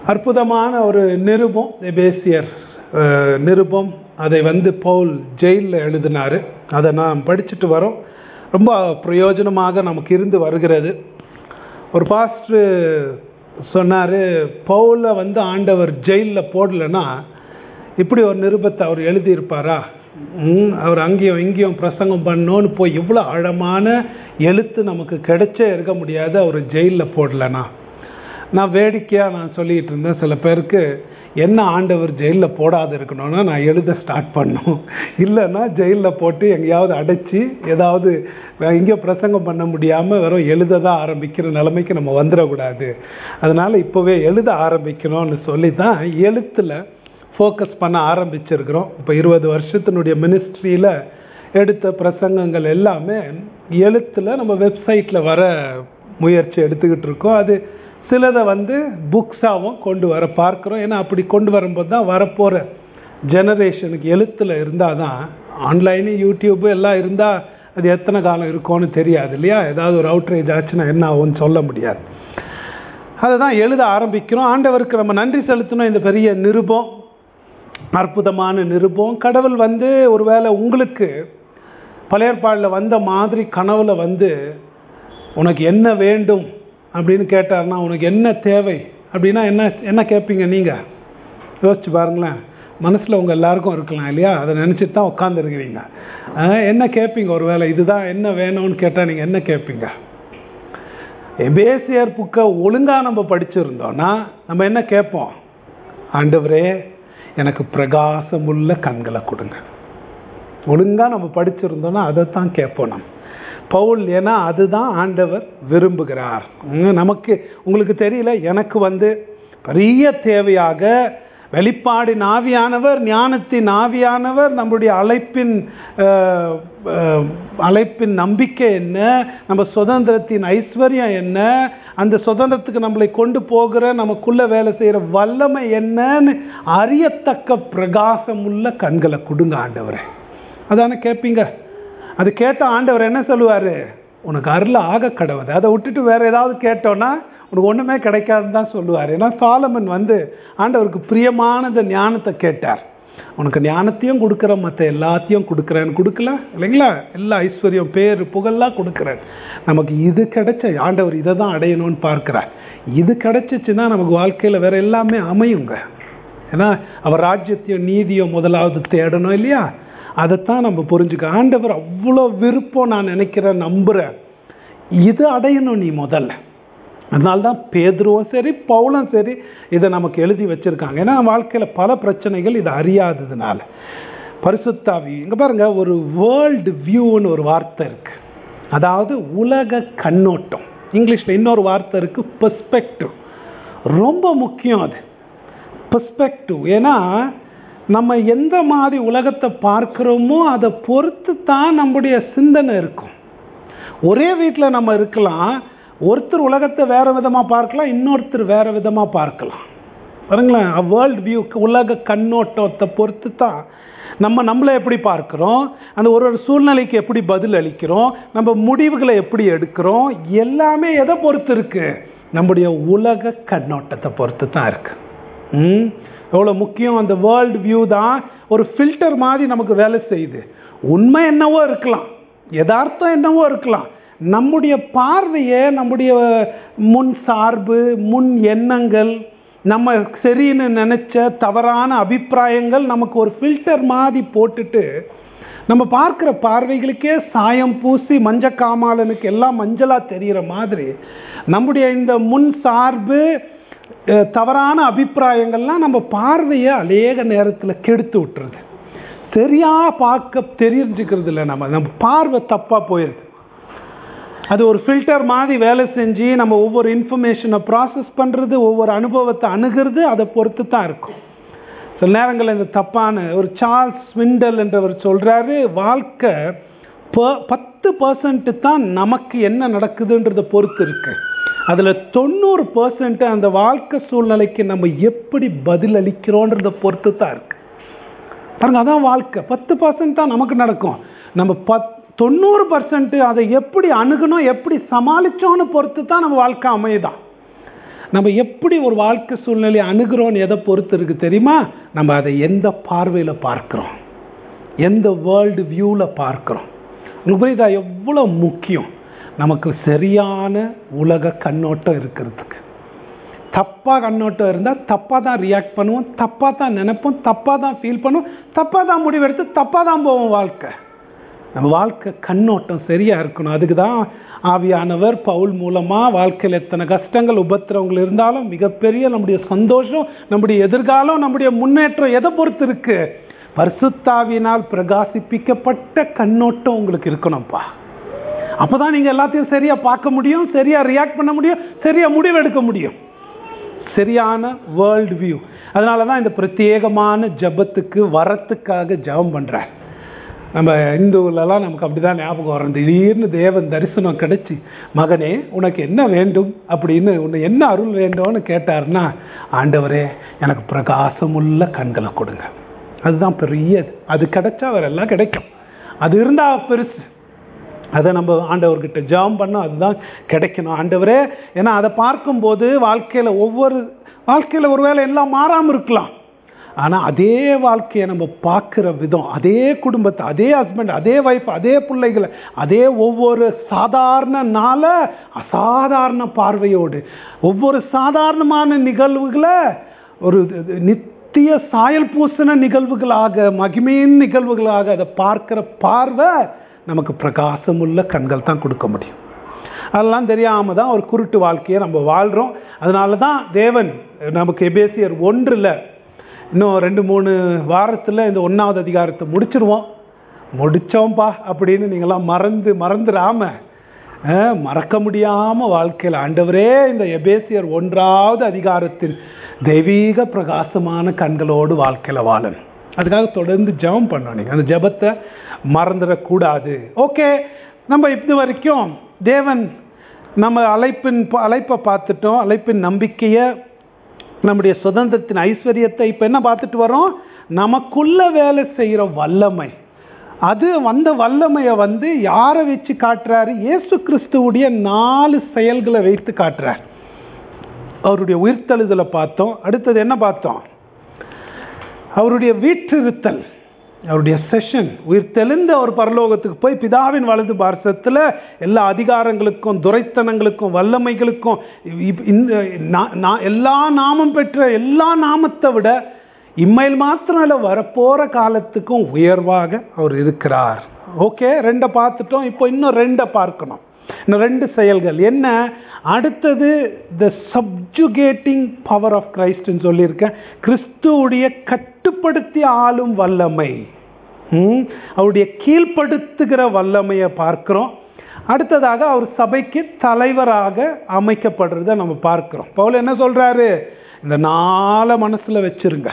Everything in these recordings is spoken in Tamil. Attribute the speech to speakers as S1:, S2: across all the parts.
S1: அற்புதமான ஒரு நிருபம் எபேசியர் அஹ், நிருபம் அதை வந்து பவுல் ஜெயிலில் எழுதினாரு அதை நாம் படிச்சுட்டு வரோம் ரொம்ப பிரயோஜனமாக நமக்கு இருந்து வருகிறது ஒரு பாஸ்டர் சொன்னார் பவுலை வந்து ஆண்டவர் ஜெயிலில் போடலைன்னா இப்படி ஒரு நிருபத்தை அவர் எழுதியிருப்பாரா ம், அவர் அங்கேயும் இங்கேயும் பிரசங்கம் பண்ணோன்னு போய் இவ்வளோ ஆழமான எழுத்து நமக்கு கிடைச்சே இருக்க முடியாது அவர் ஜெயிலில் போடலனா நான் வேடிக்கையாக நான் சொல்லிட்டு இருந்தேன் சில பேருக்கு என்ன ஆண்டவர் ஜெயிலில் போடாது இருக்கணும்னா நான் எழுத ஸ்டார்ட் பண்ணும் இல்லைன்னா ஜெயிலில் போட்டு எங்கேயாவது அடைச்சி ஏதாவது இங்கே பிரசங்கம் பண்ண முடியாமல் வெறும் எழுத தான் ஆரம்பிக்கிற நிலைமைக்கு நம்ம வந்துடக்கூடாது அதனால் இப்போவே எழுத ஆரம்பிக்கணும்னு சொல்லி தான் எழுத்தில் ஃபோக்கஸ் பண்ண ஆரம்பிச்சிருக்கிறோம் இப்போ இருபது வருஷத்தினுடைய மினிஸ்ட்ரியில் எடுத்த பிரசங்கங்கள் எல்லாமே எழுத்தில் நம்ம வெப்சைட்டில் வர முயற்சி எடுத்துக்கிட்டு இருக்கோம் அது சிலதை வந்து புக்ஸாகவும் கொண்டு வர பார்க்குறோம் ஏன்னா அப்படி கொண்டு வரும்போது தான் வரப்போகிற ஜெனரேஷனுக்கு எழுத்தில் இருந்தால் தான் ஆன்லைனு யூடியூப்பு எல்லாம் இருந்தால் அது எத்தனை காலம் இருக்கும்னு தெரியாது இல்லையா ஏதாவது ஒரு அவுட்ரேஜ் ஆச்சுன்னா என்ன ஆகும்னு சொல்ல முடியாது அதை தான் எழுத ஆரம்பிக்கிறோம் ஆண்டவருக்கு நம்ம நன்றி செலுத்தணும் இந்த பெரிய நிருபம் அற்புதமான நிருபம் கடவுள் வந்து ஒருவேளை உங்களுக்கு பழையற்பாடில் வந்த மாதிரி கனவுல வந்து உனக்கு என்ன வேண்டும் அப்படின்னு கேட்டார்னா உனக்கு என்ன தேவை அப்படின்னா என்ன என்ன கேட்பீங்க நீங்கள் யோசிச்சு பாருங்களேன் மனசில் உங்கள் எல்லாருக்கும் இருக்கலாம் இல்லையா அதை நினச்சிட்டு தான் உட்காந்துருக்கிறீங்க என்ன கேட்பீங்க ஒருவேளை இதுதான் என்ன வேணும்னு கேட்டால் நீங்கள் என்ன கேட்பீங்க எபேசியர் புக்கை ஒழுங்காக நம்ம படிச்சிருந்தோம்னா நம்ம என்ன கேட்போம் ஆண்டவரே எனக்கு பிரகாசமுள்ள கண்களை கொடுங்க ஒழுங்காக நம்ம படிச்சிருந்தோம்னா அதை தான் கேட்போம் நம்ம பவுல் ஏன்னா அதுதான் ஆண்டவர் விரும்புகிறார் உம், நமக்கு உங்களுக்கு தெரியல எனக்கு வந்து பெரிய தேவையாக வெளிப்பாடின் ஆவியானவர் ஞானத்தின் ஆவியானவர் நம்முடைய அழைப்பின் அஹ், அஹ், அழைப்பின் நம்பிக்கை என்ன நம்ம சுதந்திரத்தின் ஐஸ்வர்யம் என்ன அந்த சுதந்திரத்துக்கு நம்மளை கொண்டு போகிற நமக்குள்ள வேலை செய்கிற வல்லமை என்னன்னு அறியத்தக்க பிரகாசமுள்ள கண்களை கொடுங்க ஆண்டவரே அதானே கேட்பீங்க அது கேட்ட ஆண்டவர் என்ன சொல்லுவார் உனக்கு அருள் ஆக கடவுது அதை விட்டுட்டு வேற ஏதாவது கேட்டோன்னா உனக்கு ஒன்றுமே கிடைக்காதுன்னு தான் சொல்லுவார் ஏன்னா சாலமன் வந்து ஆண்டவருக்கு பிரியமானத ஞானத்தை கேட்டார் உனக்கு ஞானத்தையும் கொடுக்குறேன் மற்ற எல்லாத்தையும் கொடுக்குறேன்னு கொடுக்கல இல்லைங்களா எல்லா ஐஸ்வர்யம் பேர் புகழெல்லாம் கொடுக்குறேன் நமக்கு இது கிடைச்ச ஆண்டவர் இதை தான் அடையணும்னு பார்க்குறார் இது கிடைச்சிச்சுன்னா நமக்கு வாழ்க்கையில் வேற எல்லாமே அமையுங்க ஏன்னா அவர் ராஜ்யத்தையும் நீதியும் முதலாவது தேடணும் இல்லையா அதைத்தான் நம்ம புரிஞ்சுக்க ஆண்டவர் அவ்வளோ விருப்பம் நான் நினைக்கிறேன் நம்புகிறேன் இது அடையணும் நீ முதல்ல அதனால தான் பேதுருவும் சரி பவுலும் சரி இதை நமக்கு எழுதி வச்சுருக்காங்க ஏன்னா வாழ்க்கையில் பல பிரச்சனைகள் இதை அறியாததுனால பரிசுத்தாவி இங்கே பாருங்க ஒரு வேர்ல்டு வியூன்னு ஒரு வார்த்தை இருக்கு அதாவது உலக கண்ணோட்டம் இங்கிலீஷில் இன்னொரு வார்த்தை இருக்கு பெர்ஸ்பெக்டிவ் ரொம்ப முக்கியம் அது பெர்ஸ்பெக்டிவ் ஏன்னா நம்ம எந்த மாதிரி உலகத்தை பார்க்குறோமோ அதை பொறுத்து தான் நம்முடைய சிந்தனை இருக்கும் ஒரே வீட்டில் நம்ம இருக்கலாம் ஒருத்தர் உலகத்தை வேற விதமாக பார்க்கலாம் இன்னொருத்தர் வேற விதமாக பார்க்கலாம் பாருங்களேன் வேர்ல்ட் வியூ உலக கண்ணோட்டத்தை பொறுத்து தான் நம்ம நம்மளை எப்படி பார்க்குறோம் அந்த ஒரு ஒரு சூழ்நிலைக்கு எப்படி பதில் அளிக்கிறோம் நம்ம முடிவுகளை எப்படி எடுக்கிறோம் எல்லாமே எதை பொறுத்து இருக்கு நம்முடைய உலக கண்ணோட்டத்தை பொறுத்து தான் இருக்கு ம் எவ்வளோ முக்கியம் அந்த வேர்ல்டு வியூ தான் ஒரு ஃபில்டர் மாதிரி நமக்கு வேலை செய்யுது உண்மை என்னவோ இருக்கலாம் யதார்த்தம் என்னவோ இருக்கலாம் நம்முடைய பார்வையை நம்முடைய முன் சார்பு முன் எண்ணங்கள் நம்ம சரின்னு நினச்ச தவறான அபிப்பிராயங்கள் நமக்கு ஒரு ஃபில்டர் மாதிரி போட்டுட்டு நம்ம பார்க்குற பார்வைகளுக்கே சாயம் பூசி மஞ்ச காமாலனுக்கு எல்லாம் மஞ்சளாக தெரிகிற மாதிரி நம்முடைய இந்த முன் சார்பு அஹ், தவறான அபிப்பிராயங்கள்லாம் நம்ம பார்வையை அநேக நேரத்தில் கெடுத்து விட்டுருது சரியா பார்க்க தெரிஞ்சுக்கிறது இல்லை நம்ம நம்ம பார்வை தப்பாக போயிடுது அது ஒரு ஃபில்டர் மாதிரி வேலை செஞ்சு நம்ம ஒவ்வொரு இன்ஃபர்மேஷனை ப்ராசஸ் பண்ணுறது ஒவ்வொரு அனுபவத்தை அணுகிறது அதை பொறுத்து தான் இருக்கும் சில நேரங்களில் இந்த தப்பான ஒரு சார்ல்ஸ் ஸ்விண்டல் என்றவர் சொல்கிறாரு வாழ்க்கை ப- பத்து பர்சன்ட் தான் நமக்கு என்ன நடக்குதுன்றதை பொறுத்து இருக்கு அதில் தொண்ணூறு பர்சன்ட் அந்த வாழ்க்கை சூழ்நிலைக்கு நம்ம எப்படி பதில் அளிக்கிறோன்றதை பொறுத்து தான் இருக்கு பாருங்க அதான் வாழ்க்கை பத்து பர்சன்ட் தான் நமக்கு நடக்கும் நம்ம பத் தொண்ணூறு பர்சன்ட் அதை எப்படி அணுகணும் எப்படி சமாளிச்சோன்னு பொறுத்து தான் நம்ம வாழ்க்கை அமையுதான் நம்ம எப்படி ஒரு வாழ்க்கை சூழ்நிலையை அணுகிறோம்னு எதை பொறுத்து இருக்கு தெரியுமா நம்ம அதை எந்த பார்வையில் பார்க்கிறோம் எந்த வேர்ல்டு வியூவில் பார்க்கிறோம் உங்களுக்கு புரியுதா எவ்வளோ முக்கியம் நமக்கு சரியான உலக கண்ணோட்டம் இருக்கிறதுக்கு தப்பாக கண்ணோட்டம் இருந்தால் தப்பாக தான் ரியாக்ட் பண்ணுவோம் தப்பாக தான் நினைப்போம் தப்பாக தான் ஃபீல் பண்ணுவோம் தப்பாக தான் முடிவெடுத்து தப்பாக தான் போவோம் வாழ்க்கை நம்ம வாழ்க்கை கண்ணோட்டம் சரியாக இருக்கணும் அதுக்கு தான் ஆவியானவர் பவுல் மூலமாக வாழ்க்கையில் எத்தனை கஷ்டங்கள் உபத்திரவங்கள் இருந்தாலும் மிகப்பெரிய நம்முடைய சந்தோஷம் நம்முடைய எதிர்காலம் நம்முடைய முன்னேற்றம் எதை பொறுத்து இருக்கு பரிசுத்தாவியினால் பிரகாசிப்பிக்கப்பட்ட கண்ணோட்டம் உங்களுக்கு இருக்கணும்ப்பா அப்பதான் நீங்க எல்லாத்தையும் சரியா பார்க்க முடியும் சரியா ரியாக்ட் பண்ண முடியும் சரியா முடிவெடுக்க முடியும் சரியான வேர்ல்டு வியூ அதனால தான் இந்த பிரத்யேகமான ஜபத்துக்கு வரத்துக்காக ஜெபம் பண்றேன் நம்ம இந்துவிலலாம் நமக்கு அப்படிதான் ஞாபகம் வரும் திடீர்னு தேவன் தரிசனம் கிடைச்சி மகனே உனக்கு என்ன வேண்டும் அப்படின்னு உன்னை என்ன அருள் வேண்டும்னு கேட்டாருன்னா ஆண்டவரே எனக்கு பிரகாசமுள்ள கண்களை கொடுங்க அதுதான் பெரியது அது கிடைச்சா வேற எல்லாம் கிடைக்கும் அது இருந்தா பெருசு அதை நம்ம ஆண்டவர்கிட்ட ஜாம் பண்ணோம் அதுதான் கிடைக்கணும் ஆண்டவரே ஏன்னா அதை பார்க்கும்போது வாழ்க்கையில் ஒவ்வொரு வாழ்க்கையில் ஒருவேளை எல்லாம் மாறாமல் இருக்கலாம் ஆனால் அதே வாழ்க்கையை நம்ம பார்க்குற விதம் அதே குடும்பத்தை அதே ஹஸ்பண்ட் அதே ஒய்ஃப் அதே பிள்ளைகளை அதே ஒவ்வொரு சாதாரண நாள அசாதாரண பார்வையோடு ஒவ்வொரு சாதாரணமான நிகழ்வுகளை ஒரு நித்திய சாயல் பூசின நிகழ்வுகளாக மகிமையின் நிகழ்வுகளாக அதை பார்க்கிற பார்வை நமக்கு பிரகாசமுள்ள கண்கள் தான் கொடுக்க முடியும் அதெல்லாம் தெரியாமல் தான் ஒரு குருட்டு வாழ்க்கையை நம்ம வாழ்கிறோம் அதனால தான் தேவன் நமக்கு எபேசியர் ஒன்றில் இன்னும் ரெண்டு மூணு வாரத்தில் இந்த ஒன்றாவது அதிகாரத்தை முடிச்சிருவோம் முடித்தோம்ப்பா அப்படின்னு நீங்களாம் மறந்து மறந்துடாம அஹ், மறக்க முடியாமல் வாழ்க்கையில் ஆண்டவரே இந்த எபேசியர் ஒன்றாவது அதிகாரத்தின் தெய்வீக பிரகாசமான கண்களோடு வாழ்க்கையில் வாழணும் அதுக்காக தொடர்ந்து ஜெபம் பண்ணணும் நீங்கள் அந்த ஜெபத்தை மறந்துடக்கூடாது ஓகே நம்ம இது வரைக்கும் தேவன் நம்ம அழைப்பின் அழைப்பை பார்த்துட்டோம் அழைப்பின் நம்பிக்கையை நம்முடைய சுதந்திரத்தின் ஐஸ்வர்யத்தை இப்போ என்ன பார்த்துட்டு வரோம் நமக்குள்ள வேலை செய்கிற வல்லமை அது வந்த வல்லமையை வந்து யாரை வச்சு காட்டுறாரு இயேசு கிறிஸ்துவுடைய நாலு செயல்களை வைத்து காட்டுறார் அவருடைய உயிர்த்தெழுதலை பார்த்தோம் அடுத்தது என்ன பார்த்தோம் அவருடைய வீற்றிருத்தல் அவருடைய செஷன் உயிர் தெளிந்த ஒரு பரலோகத்துக்கு போய் பிதாவின் வலது பார்சத்தில் எல்லா அதிகாரங்களுக்கும் துரைத்தனங்களுக்கும் வல்லமைகளுக்கும் இப்- இந்த நா- நா- எல்லா நாமம் பெற்ற எல்லா நாமத்தை விட இம்மையில் மாத்திரம் இல்லை வரப்போற காலத்துக்கும் உயர்வாக அவர் இருக்கிறார் ஓகே ரெண்டை பார்த்துட்டோம் இப்போ இன்னும் ரெண்டை பார்க்கணும் இன்னும் ரெண்டு செயல்கள் என்ன அடுத்தது த சப்ஜுகேட்டிங் பவர் ஆஃப் கிரைஸ்ட்னு சொல்லியிருக்கேன் கிறிஸ்துவுடைய கட்டுப்படுத்தி ஆளும் வல்லமை ம், அவருடைய கீழ்ப்படுத்துகிற வல்லமையை பார்க்கிறோம் அடுத்ததாக அவர் சபைக்கு தலைவராக அமைக்கப்படுறத நம்ம பார்க்கிறோம் பவுல் என்ன சொல்றாரு இந்த நாளை மனசுல வச்சிருங்க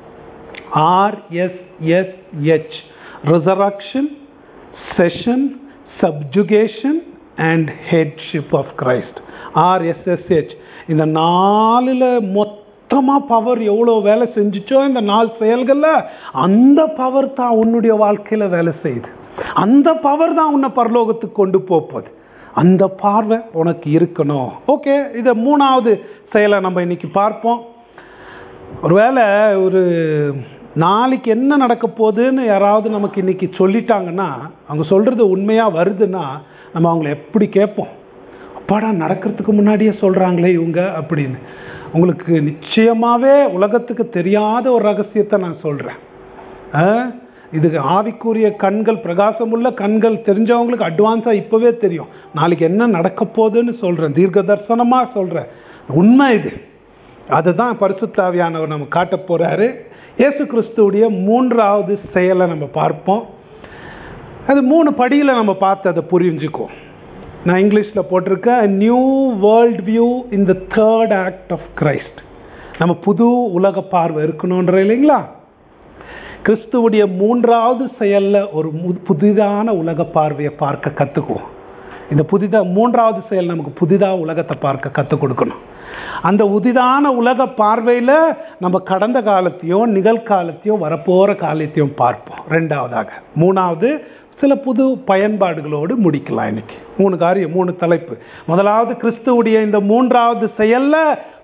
S1: RSSH resurrection session subjugation and headship of Christ RSSH இந்த நாலில் மொத்தமாக பவர் எவ்வளோ வேலை செஞ்சுச்சோ இந்த நாலு செயல்களில் அந்த பவர் தான் உன்னுடைய வாழ்க்கையில் வேலை செய்யுது அந்த பவர் தான் உன்னை பரலோகத்துக்கு கொண்டு போகுது அந்த பார்வை உனக்கு இருக்கணும் ஓகே இதை மூணாவது செயலை நம்ம இன்னைக்கு பார்ப்போம் ஒருவேளை ஒரு நாளைக்கு என்ன நடக்க போகுதுன்னு யாராவது நமக்கு இன்னைக்கு சொல்லிட்டாங்கன்னா அவங்க சொல்றது உண்மையா வருதுன்னா நம்ம அவங்கள எப்படி கேட்போம் அப்பாடா நடக்கிறதுக்கு முன்னாடியே சொல்றாங்களே இவங்க அப்படின்னு உங்களுக்கு நிச்சயமாவே உலகத்துக்கு தெரியாத ஒரு ரகசியத்தை நான் சொல்றேன் ஆ? இதுக்கு ஆவிக்குரிய கண்கள் பிரகாசமுள்ள கண்கள் தெரிஞ்சவங்களுக்கு அட்வான்ஸாக இப்போவே தெரியும் நாளைக்கு என்ன நடக்க போகுதுன்னு சொல்கிறேன் தீர்க்க தரிசனமாக சொல்கிறேன் உண்மை இது அதுதான் பரிசுத்தாவியானவர் நம்ம காட்ட போறாரு இயேசு கிறிஸ்துவுடைய மூன்றாவது செயலை நம்ம பார்ப்போம் அது மூணு படியில் நம்ம பார்த்து அதை புரிஞ்சுக்குவோம் நான் இங்கிலீஷில் போட்டிருக்கேன் new world view in the third act of Christ நம்ம புது உலக பார்வை இருக்கணுன்ற இல்லைங்களா கிறிஸ்துவுடைய மூன்றாவது செயல்ல ஒரு மு- புதிதான உலக பார்வையை பார்க்க கற்றுக்குவோம் இந்த புதிதா மூன்றாவது செயல் நமக்கு புதிதாக உலகத்தை பார்க்க கற்றுக் கொடுக்கணும் அந்த புதிதான உலக பார்வையில் நம்ம கடந்த காலத்தையும் நிகழ்காலத்தையும் வரப்போகிற காலத்தையும் பார்ப்போம் ரெண்டாவதாக மூணாவது சில புது பயன்பாடுகளோடு முடிக்கலாம் இன்னைக்கு மூணு காரியம் மூணு தலைப்பு முதலாவது கிறிஸ்துவுடைய இந்த மூன்றாவது செயல்ல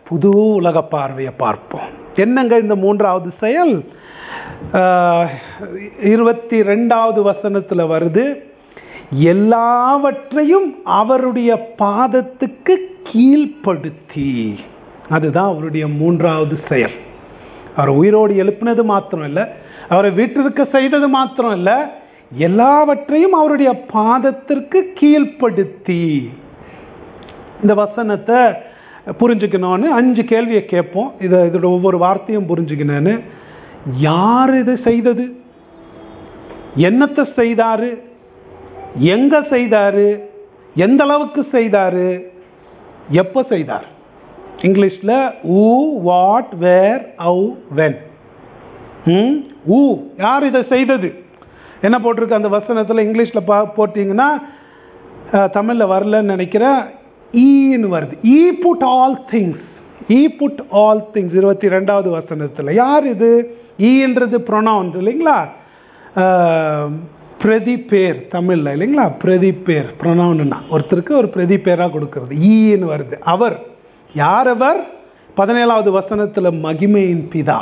S1: புது உலக பார்வையை பார்ப்போம் என்னங்க இந்த மூன்றாவது செயல் ஆஹ், இருபத்தி ரெண்டாவது வசனத்துல வருது எல்லாவற்றையும் அவருடைய பாதத்துக்கு கீழ்ப்படுத்தி அதுதான் அவருடைய மூன்றாவது செயல் அவர் உயிரோடு எழுப்பினது மாத்திரம் இல்லை அவரை வீட்டிற்கு செய்தது மாத்திரம் இல்லை எல்லாவற்றையும் அவருடைய பாதத்திற்கு கீழ்ப்படுத்தி இந்த வசனத்தை புரிஞ்சுக்கணும்னு அஞ்சு கேள்வியை கேட்போம் இதை இதோட ஒவ்வொரு வார்த்தையும் புரிஞ்சுக்கணும்னு யார் இதை செய்தது என்னத்தை செய்தாரு எங்க செய்தாரு எந்த அளவுக்கு செய்தாரு எப்போ செய்தார் இங்கிலீஷ்ல who what where how when hmm who யார் இதை செய்தது என்ன போட்டிருக்கு அந்த வசனத்தில் இங்கிலீஷில் பா போட்டிங்கன்னா அஹ், தமிழ்ல வரலன்னு நினைக்கிறேன் ஈன்னு வருது he put all things he put all things இருபத்தி ரெண்டாவது வசனத்தில் யார் இது ஈன்றது ப்ரொனவுன் இல்லைங்களா அஹ், பிரதி பேர் தமிழ்ல இல்லைங்களா பிரதி பேர் ப்ரொனவுன்னா ஒருத்தருக்கு ஒரு பிரதி பேராக கொடுக்கறது ஈன்னு வருது அவர் யார் அவர் பதினேழாவது வசனத்தில் மகிமையின் பிதா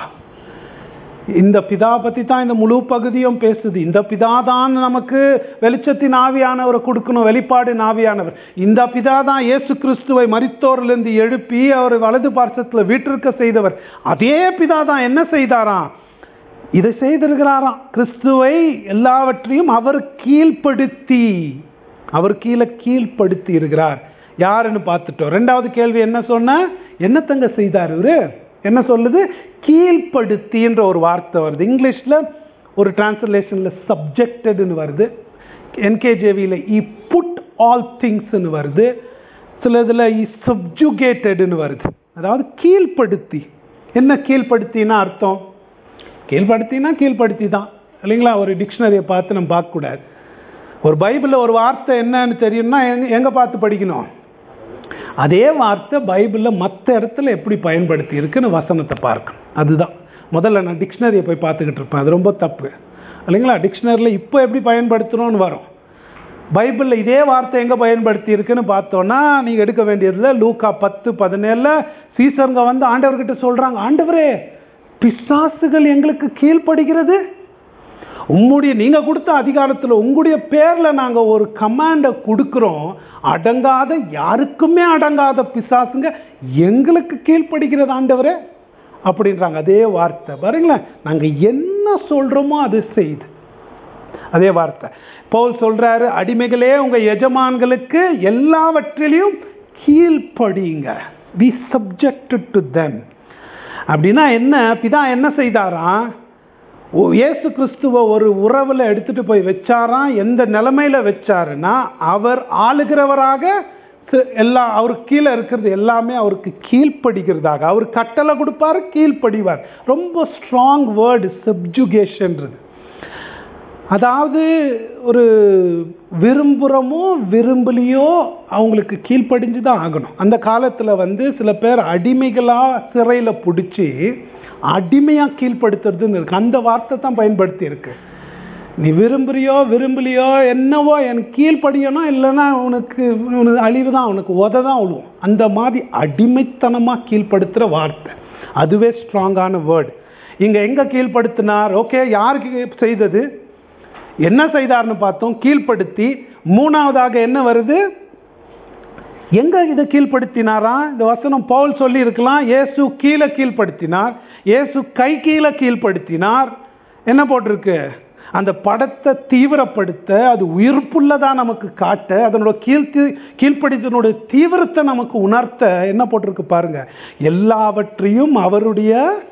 S1: இந்த பிதா பத்தி தான் இந்த முழு பகுதியும் பேசுது இந்த பிதா தான் நமக்கு வெளிச்சத்தின் ஆவியானவரை கொடுக்கணும் வெளிப்பாடு ஆவியானவர் இந்த பிதா தான் இயேசு கிறிஸ்துவை மரித்தோரிலிருந்து எழுப்பி அவர் வலது பார்சத்துல வீட்டிற்க செய்தவர் அதே பிதா தான் என்ன செய்தாராம் இதை செய்திருக்கிறாராம் கிறிஸ்துவை எல்லாவற்றையும் அவர் கீழ்ப்படுத்தி அவர் கீழே கீழ்ப்படுத்தி இருக்கிறார் யாருன்னு பார்த்துட்டோம் ரெண்டாவது கேள்வி என்ன சொன்ன என்னத்தங்க செய்தார் இவரு என்ன சொல்லுது கீழ்ப்படுத்தின்ற ஒரு வார்த்தை வருது இங்கிலீஷ்ல ஒரு டிரான்ஸ்லேஷன்ல சப்ஜெக்டட்னு வருது என்கேஜேவியில் இ புட் ஆல் திங்ஸ்னு வருது சில இதில் இ சப்ஜுகேட்டட்னு வருது அதாவது கீழ்ப்படுத்தி என்ன கீழ்ப்படுத்தினா அர்த்தம் கீழ்ப்படுத்தினா கீழ்ப்படுத்தி தான் இல்லைங்களா ஒரு டிக்ஷனரியை பார்த்து நம்ம பார்க்கக்கூடாது ஒரு பைபிளில் ஒரு வார்த்தை என்னன்னு தெரியும்னா எங்க எங்கே பார்த்து படிக்கணும் அதே வார்த்தை பைபிளில் மற்ற இடத்துல எப்படி பயன்படுத்தி இருக்குன்னு வசனத்தை பார்க்கணும் அதுதான் முதல்ல நான் டிக்ஷனரியை போய் பார்த்துக்கிட்டு இருப்பேன் அது ரொம்ப தப்பு இல்லைங்களா டிக்ஷனரியில் இப்போ எப்படி பயன்படுத்தணும்னு வரும் பைபிளில் இதே வார்த்தை எங்கே பயன்படுத்தி இருக்குன்னு பார்த்தோன்னா நீங்கள் எடுக்க வேண்டியதில் லூக்கா பத்து பதினேழில் சீசருங்க வந்து ஆண்டவர்கிட்ட சொல்கிறாங்க ஆண்டவரே பிசாசுகள் எங்களுக்கு கீழ்ப்படுகிறது உம்முடைய நீங்க கொடுத்த அதிகாரத்தில் உங்களுடைய பேர்ல நாங்க ஒரு கமாண்டை கொடுக்கிறோம் அடங்காத யாருக்குமே அடங்காத பிசாசுங்க எங்களுக்கு கீழ்ப்படுகிறது ஆண்டவரே அப்படின்றாங்க அதே வார்த்தை பாருங்களேன் நாங்க என்ன சொல்றோமோ அது செய்து அதே வார்த்தை பவுல் சொல்றாரு அடிமைகளே உங்க எஜமான்களுக்கு எல்லாவற்றிலையும் கீழ்ப்படிங்க பி சப்ஜெக்டட் டு தெம் அப்படின்னா என்ன பிதா என்ன செய்தாராம் ஓ, இயேசு கிறிஸ்துவ ஒரு உறவுல எடுத்துட்டு போய் வச்சாராம் எந்த நிலைமையில வச்சாருன்னா அவர் ஆளுகிறவராக தி- எல்லாம் அவருக்கு கீழே இருக்கிறது எல்லாமே அவருக்கு கீழ்ப்படிகிறதாக அவர் கட்டளை கொடுப்பாரு கீழ்ப்படிவார் ரொம்ப ஸ்ட்ராங் வேர்டு சப்ஜுகேஷன்றது அதாவது ஒரு விரும்புகிறோமோ விரும்பலையோ அவங்களுக்கு கீழ்ப்படிஞ்சு தான் ஆகணும் அந்த காலத்தில் வந்து சில பேர் அடிமைகளாக சிறையில் பிடிச்சி அடிமையாக கீழ்ப்படுத்துறதுன்னு இருக்கு அந்த வார்த்தை தான் பயன்படுத்தி இருக்கு நீ விரும்புறியோ விரும்பலையோ என்னவோ எனக்கு கீழ்ப்படியணும் இல்லைன்னா உனக்கு உனக்கு அழிவு தான் உனக்கு உத தான் விழுவும் அந்த மாதிரி அடிமைத்தனமாக கீழ்ப்படுத்துகிற வார்த்தை அதுவே ஸ்ட்ராங்கான வேர்டு இங்கே எங்கே கீழ்ப்படுத்தினார் ஓகே யாருக்கு செய்தது என்ன செய்தார்னு பார்த்தோம் கீழ்ப்படுத்தி மூணாவதாக என்ன வருது எங்க இதை கீழ்ப்படுத்தினாரா இந்த வசனம் பவுல் சொல்லி இருக்கலாம் இயேசு கீழே கீழ்ப்படுத்தினார் இயேசு கை கீழே கீழ்ப்படுத்தினார் என்ன போட்டிருக்கு அந்த படத்தை தீவிரப்படுத்த அது உயிர்ப்புள்ளதா நமக்கு காட்ட அதனோட கீழ்த்தி கீழ்ப்படுத்தினுடைய தீவிரத்தை நமக்கு உணர்த்த என்ன போட்டிருக்கு பாருங்க எல்லாவற்றையும் அவருடைய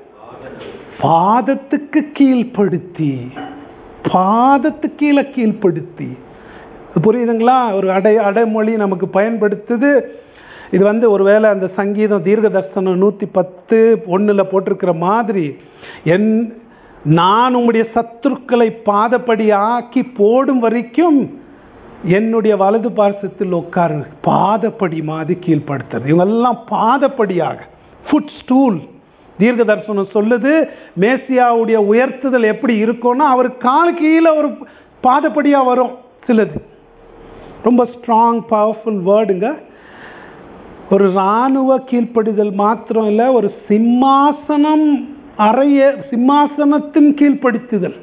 S1: பாதத்துக்கு கீழ்ப்படுத்தி பாதத்துக்கு கீழே கீழ்ப்படுத்தி புரியுதுங்களா ஒரு அடை அடைமொழி நமக்கு பயன்படுத்துது இது வந்து ஒருவேளை அந்த சங்கீதம் தீர்க்க தர்சனம் நூற்றி பத்து ஒன்றில் போட்டிருக்கிற மாதிரி என் நான் உம்முடைய சத்துருக்களை பாதப்படி ஆக்கி போடும் வரைக்கும் என்னுடைய வலது பார்சத்தில் உட்காரு பாதப்படி மாதிரி கீழ்ப்படுத்துறது இவங்கெல்லாம் பாதப்படியாக ஃபுட் ஸ்டூல் தீர்க்க தரிசனம் சொல்லுது மேசியாவுடைய உயர்த்துதல் எப்படி இருக்கும்னா அவர் கால் கீழே ஒரு பாதப்படியாக வரும் சிலது ரொம்ப ஸ்ட்ராங் பவர்ஃபுல் வேர்டுங்க ஒரு இராணுவ கீழ்ப்படிதல் மாத்திரம் இல்லை ஒரு சிம்மாசனம் அறைய சிம்மாசனத்தின் கீழ்ப்படுத்துதல்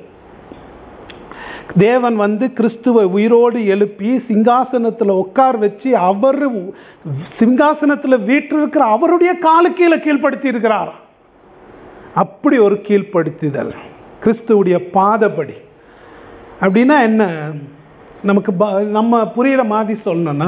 S1: தேவன் வந்து கிறிஸ்துவை உயிரோடு எழுப்பி சிங்காசனத்தில் உட்கார் வச்சு அவர் சிங்காசனத்தில் வீற்றிருக்கிற அவருடைய காலு கீழே கீழ்ப்படுத்தி இருக்கிறார் அப்படி ஒரு கீழ்ப்படுத்துதல் கிறிஸ்துவுடைய பாதப்படி அப்படின்னா என்ன நமக்கு ப- நம்ம புரியுற மாதிரி சொல்லணும்னா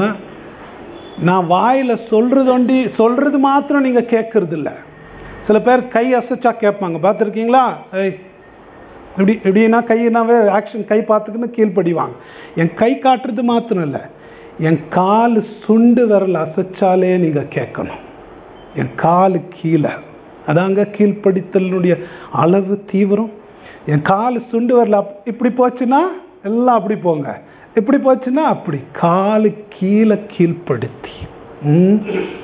S1: நான் வாயில் சொல்றது ஒண்டி சொல்றது மாத்திரம் நீங்க கேட்கறது இல்ல சில பேர் கை அசைச்சா கேட்பாங்க பார்த்துருக்கீங்களா ஏய் இப்படி இப்படின்னா கையினாவே ஆக்ஷன் கை பார்த்துக்கின்னு கீழ்ப்படிவாங்க என் கை காட்டுறது மாத்திரம் இல்லை என் கால் சுண்டு விரல் அசைச்சாலே நீங்க கேட்கணும் என் காலு கீழே அதாங்க கீழ்ப்படித்தலினுடைய அளவு தீவிரம் என் கால் சுண்டு வரல இப்படி போச்சுன்னா எல்லாம் அப்படி போங்க இப்படி போச்சுன்னா அப்படி காலு கீழே கீழ்ப்படுத்தி ம்.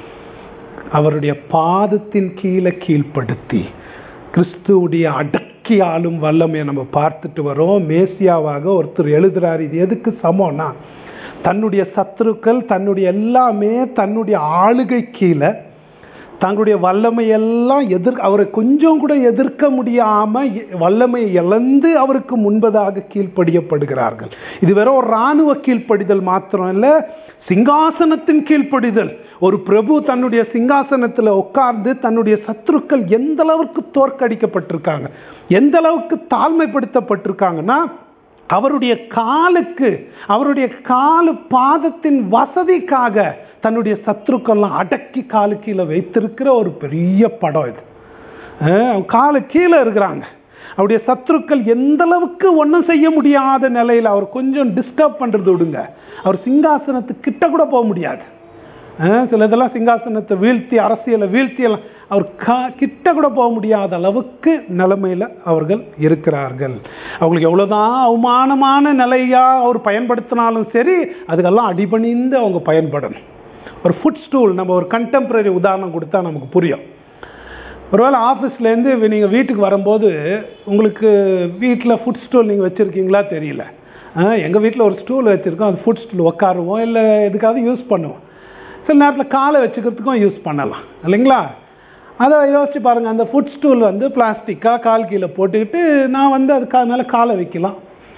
S1: அவருடைய பாதத்தின் கீழே கீழ்ப்படுத்தி கிறிஸ்துவுடைய அடக்கி ஆளும் வல்லமையை நம்ம பார்த்துட்டு வரோம் மேசியாவாக ஒருத்தர் எழுதுறாரு இது எதுக்கு சமம்னா தன்னுடைய சத்துருக்கள் தன்னுடைய எல்லாமே தன்னுடைய ஆளுகை கீழே தங்களுடைய வல்லமையெல்லாம் எதிர் அவரை கொஞ்சம் கூட எதிர்க்க முடியாம எ- வல்லமையை இழந்து அவருக்கு முன்பதாக கீழ்ப்படியப்படுகிறார்கள் இது வெறும் ஒரு இராணுவ கீழ்ப்படிதல் மாத்திரம் இல்ல சிங்காசனத்தின் கீழ்ப்படிதல் ஒரு பிரபு தன்னுடைய சிங்காசனத்தில் உட்கார்ந்து தன்னுடைய சத்துருக்கள் எந்த அளவுக்கு தோற்கடிக்கப்பட்டிருக்காங்க எந்த அளவுக்கு தாழ்மைப்படுத்தப்பட்டிருக்காங்கன்னா அவருடைய காலுக்கு அவருடைய காலு பாதத்தின் வசதிக்காக தன்னுடைய சத்துருக்கெல்லாம் அடக்கி காலு கீழே வைத்திருக்கிற ஒரு பெரிய படம் இது அஹ் அவன் காலு கீழே இருக்கிறாங்க அவருடைய சத்துருக்கள் எந்த அளவுக்கு ஒன்றும் செய்ய முடியாத நிலையில் அவர் கொஞ்சம் டிஸ்டர்ப் பண்ணுறது விடுங்க அவர் சிங்காசனத்துக்கு கிட்ட கூட போக முடியாது அஹ் சில இதெல்லாம் சிங்காசனத்தை வீழ்த்தி அரசியலை வீழ்த்தி எல்லாம் அவர் கா கிட்ட கூட போக முடியாத அளவுக்கு நிலைமையில் அவர்கள் இருக்கிறார்கள் அவங்களுக்கு எவ்வளோதான் அவமானமான நிலையா அவர் பயன்படுத்தினாலும் சரி அதுக்கெல்லாம் அடிபணிந்து அவங்க பயன்படணும் ஒரு ஃபுட் ஸ்டூல் நம்ம ஒரு கண்டெம்பரரி உதாரணம் கொடுத்தா நமக்கு புரியும் ஒருவேளை ஆஃபீஸ்லேருந்து நீங்கள் வீட்டுக்கு வரும்போது உங்களுக்கு வீட்டில் ஃபுட் ஸ்டூல் நீங்கள் வச்சுருக்கீங்களா தெரியல எங்கள் வீட்டில் ஒரு ஸ்டூல் வச்சுருக்கோம் அது ஃபுட் ஸ்டூல் உட்காருவோம் இல்லை எதுக்காவது யூஸ் பண்ணுவோம் சில நேரத்தில் காலை வச்சுக்கிறதுக்கும் யூஸ் பண்ணலாம் இல்லைங்களா அதை யோசிச்சு பாருங்கள் அந்த ஃபுட் ஸ்டூல் வந்து பிளாஸ்டிக்காக கால் கீழே போட்டுக்கிட்டு நான் வந்து அது கா மேலே காலை வைக்கலாம்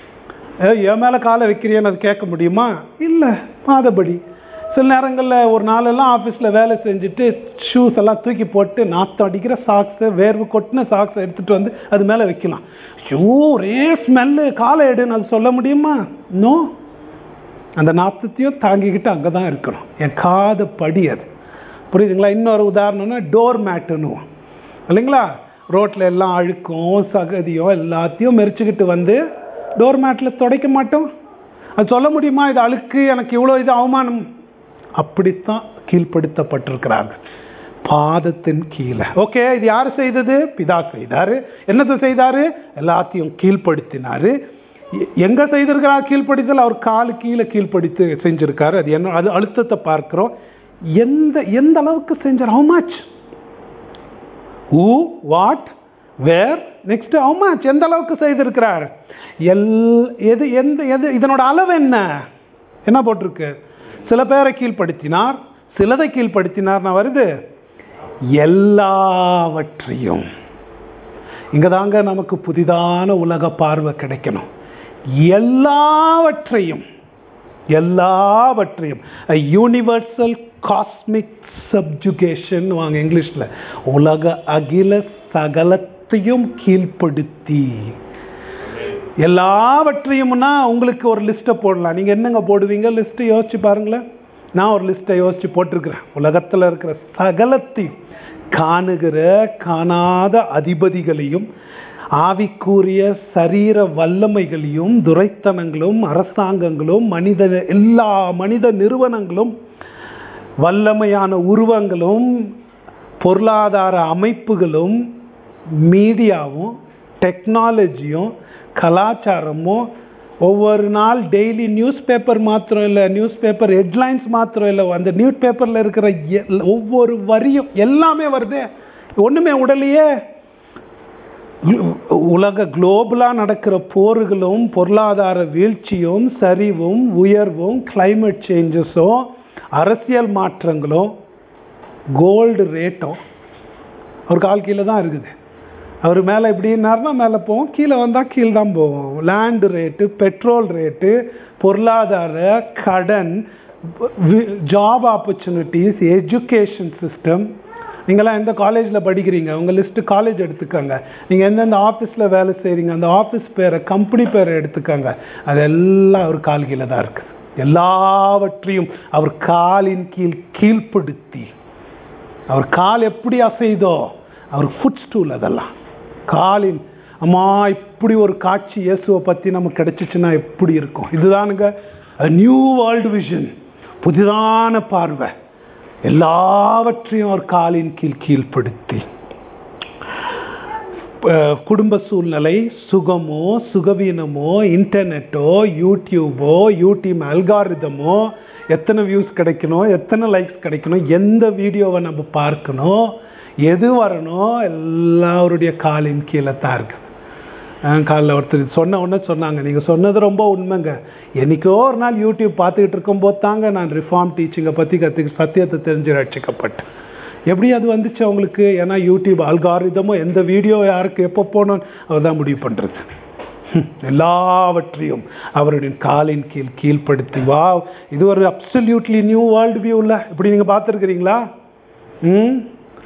S1: ஏ, என் மேலே காலை வைக்கிறியன்னு அது கேட்க முடியுமா இல்லை பாதபடி சில நேரங்களில் ஒரு நாளெல்லாம் ஆஃபீஸில் வேலை செஞ்சுட்டு ஷூஸ் எல்லாம் தூக்கி போட்டு நாத்தம் அடிக்கிற சாக்ஸு வேர்வு கொட்டின சாக்ஸை எடுத்துகிட்டு வந்து அது மேலே வைக்கலாம் ஐயோ ஒரே ஸ்மெல்லு காலை எடுன்னு அது சொல்ல முடியுமா நோ அந்த நாத்தத்தையும் தாங்கிக்கிட்டு அங்கே தான் இருக்கணும் என் காது படி அது புரியுதுங்களா இன்னொரு உதாரணம்னா டோர் மேட்டுன்னுவோம் இல்லைங்களா ரோட்டில் எல்லாம் அழுக்கும் சகதியும் எல்லாத்தையும் மெரிச்சுக்கிட்டு வந்து டோர் மேட்டில் துடைக்க மாட்டோம் அது சொல்ல முடியுமா இது அழுக்கு எனக்கு இவ்வளோ இது அவமானம் அப்படித்தான் கீழ்ப்படுத்தப்பட்டிருக்கிறாங்க பாதத்தின் கீழே ஓகே இது யார் செய்தது பிதா செய்தாரு என்னத்தை செய்தாரு எல்லாத்தையும் கீழ்ப்படுத்தினாரு எ- எங்க செய்திருக்கிறார் கீழ்ப்படுத்தல் அவர் காலு கீழே கீழ்ப்படுத்தி செஞ்சிருக்காரு அது என்ன அது அழுத்தத்தை பார்க்கிறோம் எந்த எந்த அளவுக்கு செஞ்சார் how much who what where next how much எந்த அளவுக்கு செய்திருக்கிறார் எல் எது எந்த எது இதனோட அளவு என்ன என்ன போட்டிருக்கு சில பேரை கீழ்ப்படுத்தினார் சிலதை கீழ்ப்படுத்தினார்னா வருது எல்லாவற்றையும் இங்க தாங்க நமக்கு புதிதான உலக பார்வை கிடைக்கணும் எல்லாவற்றையும் எல்லாவற்றையும் யூனிவர்சல் காஸ்மிக் சப்ஜுகேஷன் வாங்க இங்கிலீஷ்ல உலக அகில சகலத்தையும் கீழ்ப்படுத்தி எல்லாவற்றையும்னா உங்களுக்கு ஒரு லிஸ்ட்டை போடலாம் நீங்கள் என்னங்க போடுவீங்க லிஸ்ட்டு யோசிச்சு பாருங்களேன் நான் ஒரு லிஸ்ட்டை யோசிச்சு போட்டிருக்கிறேன் உலகத்தில் இருக்கிற சகலத்தையும் காணுகிற காணாத அதிபதிகளையும் ஆவிக்குரிய சரீர வல்லமைகளையும் துரைத்தனங்களும் அரசாங்கங்களும் மனித எல்லா மனித நிறுவனங்களும் வல்லமையான உருவங்களும் பொருளாதார அமைப்புகளும் மீடியாவும் டெக்னாலஜியும் கலாச்சாரமும் ஒவ்வொரு நாள் டெய்லி நியூஸ் பேப்பர் மாத்திரம் இல்லை நியூஸ் பேப்பர் ஹெட்லைன்ஸ் மாத்திரம் இல்லை அந்த நியூஸ் பேப்பரில் இருக்கிற எல்- ஒவ்வொரு வரியும் எல்லாமே வருது ஒன்றுமே உடலையே உலக குளோபலாக நடக்கிற போர்களும் பொருளாதார வீழ்ச்சியும் சரிவும் உயர்வும் climate சேஞ்சஸும் அரசியல் மாற்றங்களும் கோல்டு ரேட்டும் அவர் கால் கீழே தான் இருக்குது அவர் மேலே இப்படின்னாருனா மேலே போவோம் கீழே வந்தால் கீழே தான் போவோம் லேண்டு ரேட்டு பெட்ரோல் ரேட்டு பொருளாதார கடன் ஜாப் ஆப்பர்ச்சுனிட்டிஸ் எஜுகேஷன் சிஸ்டம் நீங்களாம் எந்த காலேஜில் படிக்கிறீங்க உங்கள் லிஸ்ட்டு காலேஜ் எடுத்துக்கோங்க நீங்கள் எந்தெந்த ஆஃபீஸில் வேலை செய்கிறீங்க அந்த ஆஃபீஸ் பேரை கம்பெனி பேரை எடுத்துக்கோங்க அதெல்லாம் அவர் கால் கீழே தான் இருக்குது எல்லாவற்றையும் அவர் காலின் கீழ் கீழ்ப்படுத்தி அவர் கால் எப்படி அசைதோ அவர் ஃபுட் ஸ்டூல் அதெல்லாம் காலின் அம்மா இப்படி ஒரு காட்சி இயேசுவை பற்றி நமக்கு கிடைச்சிச்சுன்னா எப்படி இருக்கும் இதுதானுங்க நியூ வேர்ல்டு விஷன் புதிதான பார்வை எல்லாவற்றையும் அவர் காலின் கீழ் கீழ்ப்படுத்தி அஹ், குடும்ப சூழ்நிலை சுகமோ சுகவீனமோ இன்டர்நெட்டோ யூடியூபோ யூடியூப் அல்காரிதமோ எத்தனை வியூஸ் கிடைக்கணும் எத்தனை லைக்ஸ் கிடைக்கணும் எந்த வீடியோவை நம்ம பார்க்கணும் எது வரணும் எல்லாருடைய காலின் கீழே தான் இருக்குது காலைல ஒருத்தர் சொன்ன உடனே சொன்னாங்க நீங்கள் சொன்னது ரொம்ப உண்மைங்க என்னைக்கோ ஒரு நாள் யூடியூப் பார்த்துக்கிட்டு இருக்கும்போது தாங்க நான் ரிஃபார்ம் டீச்சிங்கை பற்றி கற்றுக்க சத்தியத்தை தெரிஞ்சு ரட்சிக்கப்பட்டேன் எப்படி அது வந்துச்சு அவங்களுக்கு ஏன்னா யூடியூப் அல்காரிதமோ எந்த வீடியோ யாருக்கு எப்போ போகணும்னு அவர் தான் முடிவு பண்ணுறது எல்லாவற்றையும் அவருடைய காலின் கீழ் கீழ்ப்படுத்தி வா இது ஒரு அப்சல்யூட்லி நியூ வேர்ல்டு வியூவில் இப்படி நீங்கள் பார்த்துருக்கிறீங்களா ம்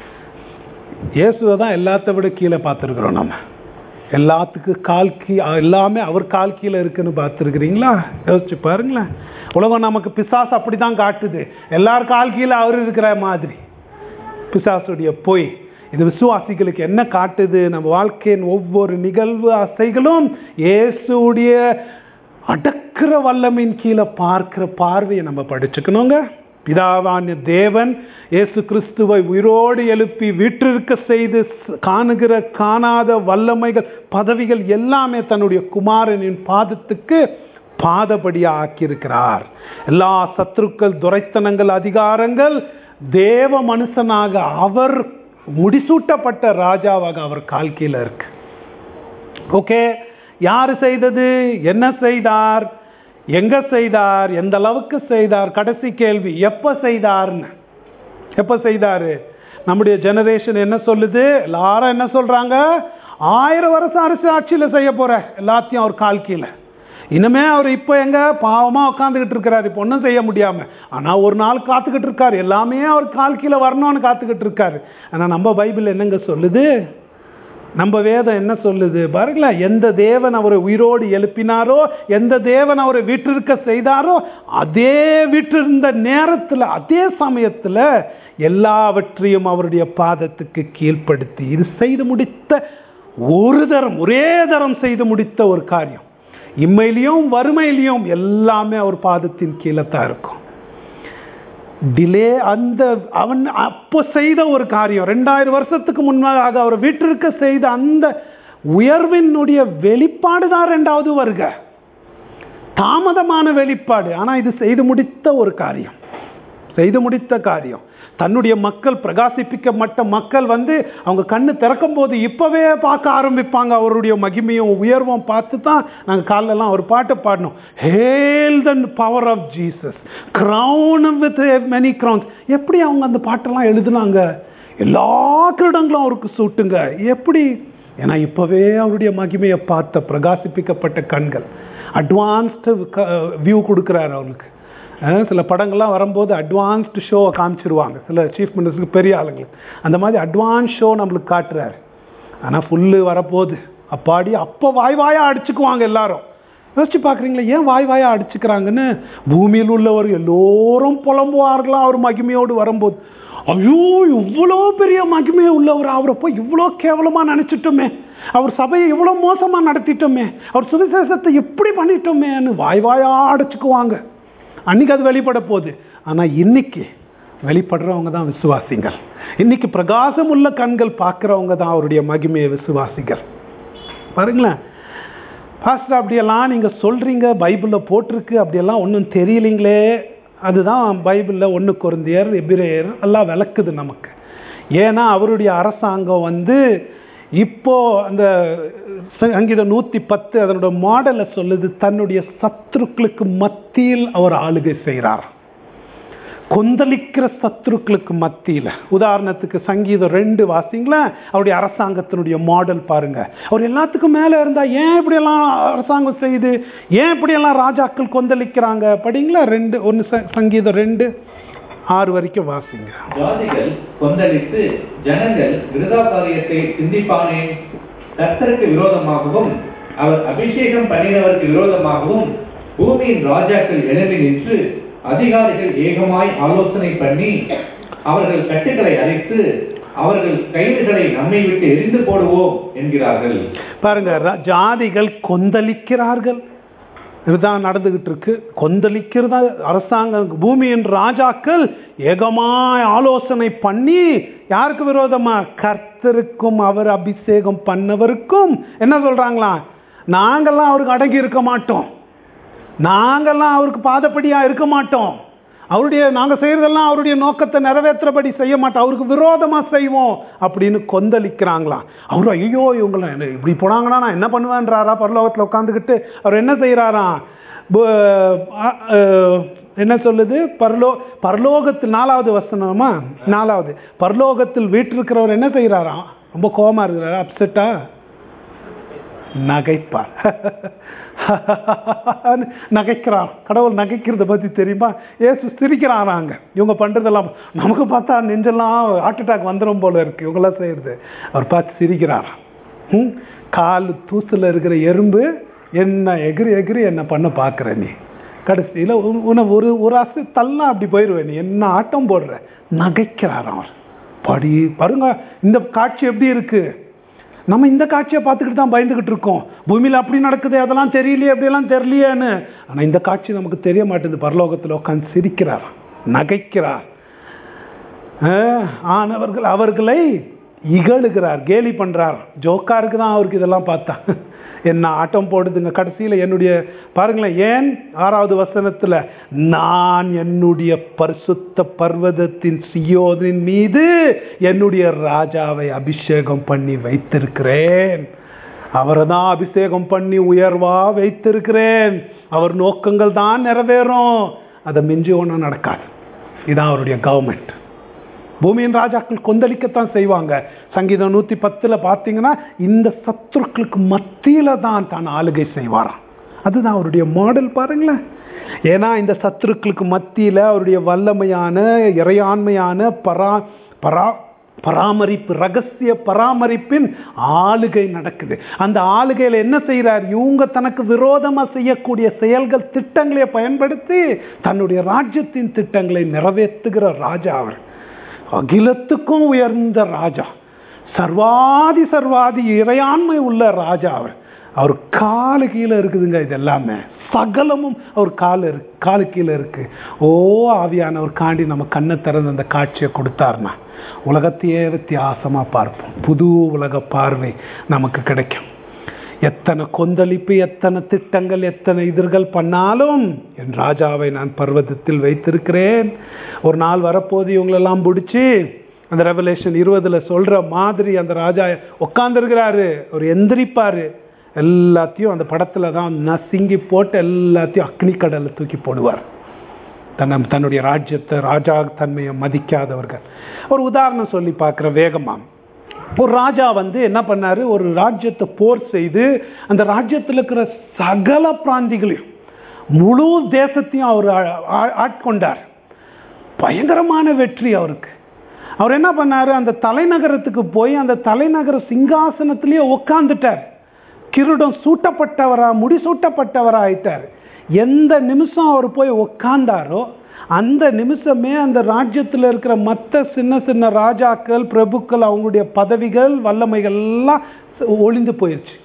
S1: இயேசுவை தான் எல்லாத்த விட கீழே பார்த்துருக்குறோம் நம்ம எல்லாத்துக்கு கால் கீ எல்லாமே அவர் கால் கீழே இருக்குன்னு பார்த்துருக்குறீங்களா யோசிச்சு பாருங்களேன் உலகம் நமக்கு பிசாசு அப்படி தான் காட்டுது எல்லார் கால் கீழே அவர் இருக்கிற மாதிரி பிசாசுடைய பொய் இது விசுவாசிகளுக்கு என்ன காட்டுது நம்ம வாழ்க்கையின் ஒவ்வொரு நிகழ்வு அசைகளும் இயேசுடைய அடக்கிற வல்லமின் கீழே பார்க்கிற பார்வையை நம்ம படிச்சுக்கணுங்க பிதாவான தேவன் இயேசு கிறிஸ்துவை உயிரோடு எழுப்பி வீற்றிருக்க செய்து ஸ்- காணுகிற காணாத வல்லமைகள் பதவிகள் எல்லாமே தன்னுடைய குமாரனின் பாதத்துக்கு பாதபடியா ஆக்கியிருக்கிறார் எல்லா சத்துருக்கள் துரைத்தனங்கள் அதிகாரங்கள் தேவ மனுஷனாக அவர் முடிசூட்டப்பட்ட ராஜாவாக அவர் கால் கீழே இருக்கு ஓகே யார் செய்தது என்ன செய்தார் எங்க செய்தார் எந்த அளவுக்கு செய்தார் கடைசி கேள்வி எப்ப செய்தார்னு எப்ப செய்தாரு நம்முடைய ஜெனரேஷன் என்ன சொல்லுது எல்லாரும் என்ன சொல்றாங்க ஆயிரம் வருஷம் அரசு ஆட்சியில செய்ய போற எல்லாத்தையும் அவர் கால் கீழே இனிமே அவர் இப்போ எங்க பாவமா உட்காந்துக்கிட்டு இருக்காரு இப்போ ஒன்றும் செய்ய முடியாம ஆனா ஒரு நாள் காத்துக்கிட்டு இருக்காரு எல்லாமே அவர் கால் கீழே வரணும்னு காத்துக்கிட்டு இருக்காரு ஆனா நம்ம பைபிள் என்னங்க சொல்லுது நம்ம வேதம் என்ன சொல்லுது பாருங்களேன் எந்த தேவன் அவரை உயிரோடு எழுப்பினாரோ எந்த தேவன் அவரை வீற்றிருக்க செய்தாரோ அதே வீற்றிருந்த நேரத்தில் அதே சமயத்தில் எல்லாவற்றையும் அவருடைய பாதத்துக்கு கீழ்ப்படுத்தி இது செய்து முடித்த ஒரு தரம் ஒரே தரம் செய்து முடித்த ஒரு காரியம் இம்மையிலையும் வறுமையிலையும் எல்லாமே அவர் பாதத்தின் கீழே தான் இருக்கும் டிலே அந்த அவன் அப்போ செய்த ஒரு காரியம் ரெண்டாயிரம் வருஷத்துக்கு முன்னாக அவர் வீட்டிற்கு செய்த அந்த உயர்வினுடைய வெளிப்பாடு தான் ரெண்டாவது வருக தாமதமான வெளிப்பாடு ஆனா இது செய்து முடித்த ஒரு காரியம் செய்து முடித்த காரியம் தன்னுடைய மக்கள் பிரகாசிப்பிக்கப்பட்ட மக்கள் வந்து அவங்க கண்ணு திறக்கும் போது இப்பவே பார்க்க ஆரம்பிப்பாங்க அவருடைய மகிமையும் உயர்வும் பார்த்து தான் நாங்க காலெல்லாம் ஒரு பாட்டு பாடணும் hail the power of Jesus crown with many crowns எப்படி அவங்க அந்த பாட்டெல்லாம் எழுதுனாங்க எல்லா கிரீடங்களும் அவருக்கு சூட்டுங்க எப்படி ஏன்னா இப்பவே அவருடைய மகிமையை பார்த்த பிரகாசிப்பிக்கப்பட்ட கண்கள் அட்வான்ஸ்டு வியூ கொடுக்குறாரு அவங்களுக்கு அஹ் சில படங்கள்லாம் வரும்போது அட்வான்ஸ்டு ஷோவை காமிச்சிருவாங்க சில சீஃப் மினிஸ்டருக்கு பெரிய ஆளுங்களுக்கு அந்த மாதிரி அட்வான்ஸ் ஷோ நம்மளுக்கு காட்டுறாரு ஆனால் ஃபுல்லு வரப்போகுது அப்பாடி அப்போ வாய் வாயா அடிச்சுக்குவாங்க எல்லாரும் யோசிச்சு பார்க்குறீங்களா ஏன் வாய் வாயா அடிச்சுக்கிறாங்கன்னு பூமியில் உள்ளவர் எல்லோரும் புலம்புவார்களாம் அவர் மகிமையோடு வரும்போது ஐயோ இவ்வளோ பெரிய மகிமை உள்ளவர் அவரை போய் இவ்வளோ கேவலமாக நினச்சிட்டோமே அவர் சபையை இவ்வளோ மோசமாக நடத்திட்டோமே அவர் சுவிசேஷத்தை எப்படி பண்ணிட்டோமேன்னு வாய் வாயா அடைச்சுக்குவாங்க அன்னைக்கு அது வெளிப்பட போகுது ஆனால் இன்னைக்கு வெளிப்படுறவங்க தான் விசுவாசிகள் இன்னைக்கு பிரகாசம் உள்ள கண்கள் பார்க்குறவங்க தான் அவருடைய மகிமையை விசுவாசிகள் பாருங்களேன் பாஸ்டர் அப்படியெல்லாம் நீங்கள் சொல்கிறீங்க பைபிளில் போட்டிருக்கு அப்படியெல்லாம் ஒன்றும் தெரியலீங்களே அதுதான் பைபிளில் ஒன்று குருந்தியர் எபிரேயர் எல்லாம் விளக்குது நமக்கு ஏன்னா அவருடைய அரசாங்கம் வந்து இப்போ அந்த சங்கீதம் நூற்றி பத்து அதனோட மாடலை சொல்லுது தன்னுடைய சத்துருக்களுக்கு மத்தியில் அவர் ஆளுகை செய்கிறார் கொந்தளிக்கிற சத்துருக்களுக்கு மத்தியில் உதாரணத்துக்கு சங்கீதம் ரெண்டு வாசிங்களேன் அவருடைய அரசாங்கத்தினுடைய மாடல் பாருங்க அவர் எல்லாத்துக்கும் மேலே இருந்தா ஏன் இப்படியெல்லாம் அரசாங்கம் செய்யுது ஏன் இப்படியெல்லாம் ராஜாக்கள் கொந்தளிக்கிறாங்க படிங்களா ரெண்டு ஒன்று சங்கீதம் ரெண்டு ஆறு வரைக்கும் வாசிங்க
S2: ஜாதிகள் கொந்தளித்து ஜனங்கள் விருதா காரியத்தை சிந்திப்பானேன் கர்த்தருக்கு விரோதமாகவும் அவர் அபிஷேகம் பண்ணினவருக்கு விரோதமாகவும் பூமியின் ராஜாக்கள் எழும்பி நின்று அதிகாரிகள் ஏகமாய் ஆலோசனை பண்ணி அவர்கள் கட்டுகளை அழித்து அவர்கள் கைதுகளை நம்மை விட்டு எரிந்து போடுவோம் என்கிறார்கள்
S1: பாருங்க ர- ஜாதிகள் கொந்தளிக்கிறார்கள் இதுதான் நடந்துகிட்டு இருக்கு கொந்தளிக்கிறதா அரசாங்கம் பூமியின் ராஜாக்கள் ஏகமாய் ஆலோசனை பண்ணி யாருக்கு விரோதமா கர்த்தருக்கும் அவர் அபிஷேகம் பண்ணவருக்கும் என்ன சொல்றாங்களாம் நாங்கெல்லாம் அவருக்கு அடங்கி இருக்க மாட்டோம் நாங்கெல்லாம் அவருக்கு பாதப்படியா இருக்க மாட்டோம் அவருடைய நாங்க செய்யறதெல்லாம் அவருடைய நோக்கத்தை நிறைவேற்றபடி செய்ய மாட்டோம் அவருக்கு விரோதமா செய்வோம் அப்படின்னு கொந்தளிக்கிறாங்களாம் அவரு ஐயோ இவங்களை என்ன இப்படி போனாங்கன்னா நான் என்ன பண்ணுவேன்றாரா பரலோகத்தில் உட்காந்துக்கிட்டு அவர் என்ன செய்யறாராம் பு- அ- அ- என்ன சொல்லுது பரலோ பரலோகத்தில் நாலாவது வசனமா நாலாவது பரலோகத்தில் வீட்டிருக்கிறவர் என்ன செய்யறாராம் ரொம்ப கோவமா இருக்கிறாரா அப்செட்டா நகைப்பார் நகைக்கிறான் கடவுள் நகைக்கிறத பத்தி தெரியுமா ஏசு சிரிக்கிறானாங்க இவங்க பண்றதெல்லாம் நமக்கு பார்த்தா நெஞ்செல்லாம் ஹார்ட் அட்டாக் வந்துடும் போல இருக்கு இவங்கெல்லாம் செய்யறது அவர் பார்த்து சிரிக்கிறாராம் ம், கால் தூசுல இருக்கிற எறும்பு என்ன எகிரி எகிரி என்ன பண்ண பார்க்குற நீ கடைசியில் உன்னை ஒரு ஒரு அசு தள்ளா அப்படி போயிடுவேன் நீ என்ன ஆட்டம் போடுற நகைக்கிறாராம் அவர் படி பாருங்க இந்த காட்சி எப்படி இருக்கு நம்ம இந்த காட்சியை பார்த்துக்கிட்டு தான் பயந்துகிட்டு இருக்கோம் பூமியில் அப்படி நடக்குது அதெல்லாம் தெரியலையே அப்படியெல்லாம் தெரியலையேன்னு ஆனால் இந்த காட்சி நமக்கு தெரிய மாட்டேங்குது பரலோகத்தில் உட்காந்து சிரிக்கிறார் நகைக்கிறார் ஆஹ், ஆனவர்கள் அவர்களை இகழுகிறார் கேலி பண்றார் ஜோக்காருக்கு தான் அவருக்கு இதெல்லாம் பார்த்தா என்ன ஆட்டம் போடுதுங்க கடைசியில் என்னுடைய பாருங்களேன் ஏன் ஆறாவது வசனத்துல நான் என்னுடைய பரிசுத்த பர்வதத்தின் சியோதின் மீது என்னுடைய ராஜாவை அபிஷேகம் பண்ணி வைத்திருக்கிறேன் அவரை தான் அபிஷேகம் பண்ணி உயர்வா வைத்திருக்கிறேன் அவர் நோக்கங்கள் தான் நிறைவேறும் அதை மிஞ்சி ஒன்றும் நடக்காது இதான் அவருடைய கவர்மெண்ட் பூமியின் ராஜாக்கள் கொந்தளிக்கத்தான் செய்வாங்க சங்கீதம் நூத்தி பத்துல பார்த்தீங்கன்னா இந்த சத்துருக்களுக்கு மத்தியில தான் தான் ஆளுகை செய்வாராம் அதுதான் அவருடைய மாடல் பாருங்களேன் ஏன்னா இந்த சத்துருக்களுக்கு மத்தியில அவருடைய வல்லமையான இறையாண்மையான பரா பரா பராமரிப்பு ரகசிய பராமரிப்பின் ஆளுகை நடக்குது அந்த ஆளுகையில என்ன செய்றார் இவங்க தனக்கு விரோதமா செய்யக்கூடிய செயல்கள் திட்டங்களை பயன்படுத்தி தன்னுடைய ராஜ்யத்தின் திட்டங்களை நிறைவேற்றுகிற ராஜா அவர் அகிலத்துக்கும் உயர்ந்த ராஜா சர்வாதி சர்வாதி இறையாண்மை உள்ள ராஜா அவர் அவர் காலு கீழே இருக்குதுங்க இது எல்லாமே சகலமும் அவர் காலு இருக்கு காலு கீழே இருக்கு ஓ ஆவியானவர் காண்டி நம்ம கண்ணை திறந்து அந்த காட்சியை கொடுத்தாருன்னா உலகத்தையே வித்தியாசமா பார்ப்போம் புது உலக பார்வை நமக்கு கிடைக்கும் எத்தனை கொந்தளிப்பு எத்தனை திட்டங்கள் எத்தனை எதிர்கள் பண்ணாலும் என் ராஜாவை நான் பர்வதத்தில் வைத்திருக்கிறேன் ஒரு நாள் வரப்போது இவங்களெல்லாம் பிடிச்சி அந்த ரெவலேஷன் இருபதுல சொல்ற மாதிரி அந்த ராஜா உட்காந்துருக்கிறாரு அவர் எந்திரிப்பாரு எல்லாத்தையும் அந்த படத்துல தான் நசுங்கி போட்டு எல்லாத்தையும் அக்னி கடல்ல தூக்கி போடுவார் தன்னை தன்னுடைய ராஜ்யத்தை ராஜா தன்மையை மதிக்காதவர்கள் ஒரு உதாரணம் சொல்லி பார்க்குற வேகமா ஒரு ராஜா வந்து என்ன பண்ணாரு ஒரு ராஜ்யத்தை போர் செய்து அந்த ராஜ்யத்தில் இருக்கிற சகல பிராந்திகளையும் முழு தேசத்தையும் அவர் ஆ- ஆ- ஆட்கொண்டார் பயங்கரமான வெற்றி அவருக்கு அவர் என்ன பண்ணாரு அந்த தலைநகரத்துக்கு போய் அந்த தலைநகர சிங்காசனத்திலேயே உட்காந்துட்டார் கிரீடம் சூட்டப்பட்டவரா முடிசூட்டப்பட்டவரா ஆயிட்டார் எந்த நிமிஷம் அவர் போய் உட்கார்ந்தாரோ அந்த நிமிஷமே அந்த ராஜ்யத்தில் இருக்கிற மற்ற சின்ன சின்ன ராஜாக்கள் பிரபுக்கள் அவங்களுடைய பதவிகள் வல்லமைகள் எல்லாம் ஒளிந்து போயிடுச்சு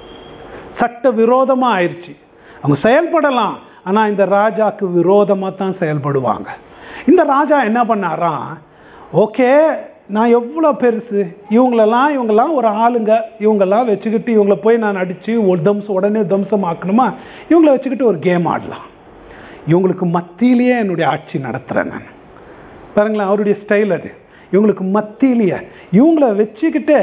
S1: சட்ட விரோதமா ஆயிடுச்சு அவங்க செயல்படலாம் ஆனா இந்த ராஜாக்கு விரோதமா தான் செயல்படுவாங்க இந்த ராஜா என்ன பண்ணாராம் ஓகே நான் எவ்வளோ பெருசு இவங்களெல்லாம் இவங்கெல்லாம் ஒரு ஆளுங்க இவங்கெல்லாம் வச்சுக்கிட்டு இவங்கள போய் நான் அடித்து ஒரு தம்சம் உடனே தம்சம் ஆக்கணுமா இவங்கள வச்சுக்கிட்டு ஒரு கேம் ஆடலாம் இவங்களுக்கு மத்தியிலேயே என்னுடைய ஆட்சி நடத்துகிறேன் நான் பாருங்களேன் அவருடைய ஸ்டைல் அது இவங்களுக்கு மத்தியிலேயே இவங்கள வச்சுக்கிட்டு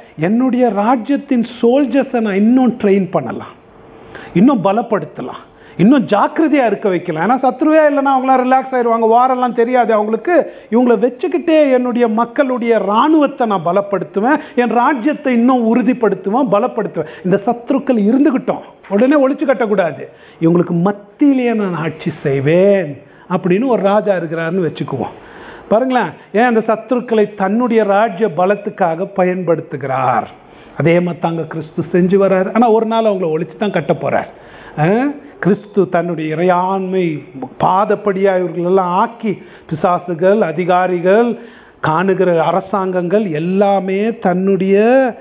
S1: என்னுடைய ராஜ்யத்தின் சோல்ஜர்ஸை நான் இன்னும் ட்ரெயின் பண்ணலாம் இன்னும் பலப்படுத்தலாம் இன்னும் ஜாக்கிரதையா இருக்க வைக்கலாம் ஏன்னா சத்ருவே இல்லைன்னா அவங்களாம் ரிலாக்ஸ் ஆயிடுவாங்க வாரெல்லாம் தெரியாது அவங்களுக்கு இவங்களை வச்சுக்கிட்டே என்னுடைய மக்களுடைய இராணுவத்தை நான் பலப்படுத்துவேன் என் ராஜ்யத்தை இன்னும் உறுதிப்படுத்துவேன் பலப்படுத்துவேன் இந்த சத்ருக்கள் இருந்துகிட்டோம் உடனே ஒழிச்சு கட்டக்கூடாது இவங்களுக்கு மத்தியிலேயே நான் ஆட்சி செய்வேன் அப்படின்னு ஒரு ராஜா இருக்கிறாருன்னு வச்சுக்குவோம் பாருங்களேன் ஏன் அந்த சத்துருக்களை தன்னுடைய ராஜ்ய பலத்துக்காக பயன்படுத்துகிறார் அதே மாதிரி தாங்க கிறிஸ்து செஞ்சு வர்றாரு ஆனால் ஒரு நாள் அவங்கள ஒழிச்சு தான் கட்ட போறார் அஹ்? கிறிஸ்து தன்னுடைய இறையாண்மை பாதப்படியாக இவர்களெல்லாம் ஆக்கி பிசாசுகள் அதிகாரிகள் காணுகிற அரசாங்கங்கள் எல்லாமே தன்னுடைய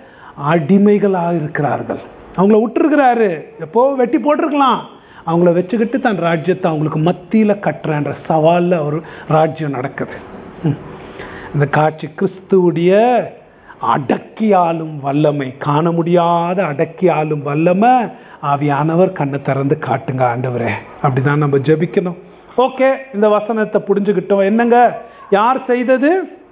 S1: அடிமைகளாக இருக்கிறார்கள் அவங்கள விட்டுருக்கிறாரு எப்போ வெட்டி போட்டிருக்கலாம் அவங்கள வச்சுக்கிட்டு தன் ராஜ்யத்தை அவங்களுக்கு மத்தியில் கட்டுறன்ற சவாலில் ஒரு ராஜ்யம் நடக்குது ம். இந்த காட்சி கிறிஸ்துவுடைய அடக்கி ஆளும் வல்லமை காண முடியாத அடக்கி ஆளும் வல்லமை ஆவியானவர் கண்ணை திறந்து காட்டுங்க ஆண்டவரே அப்படிதான் நம்ம ஜெபிக்கணும் ஓகே இந்த வசனத்தை புரிஞ்சுக்கிட்டோம் என்னங்க யார் செய்தது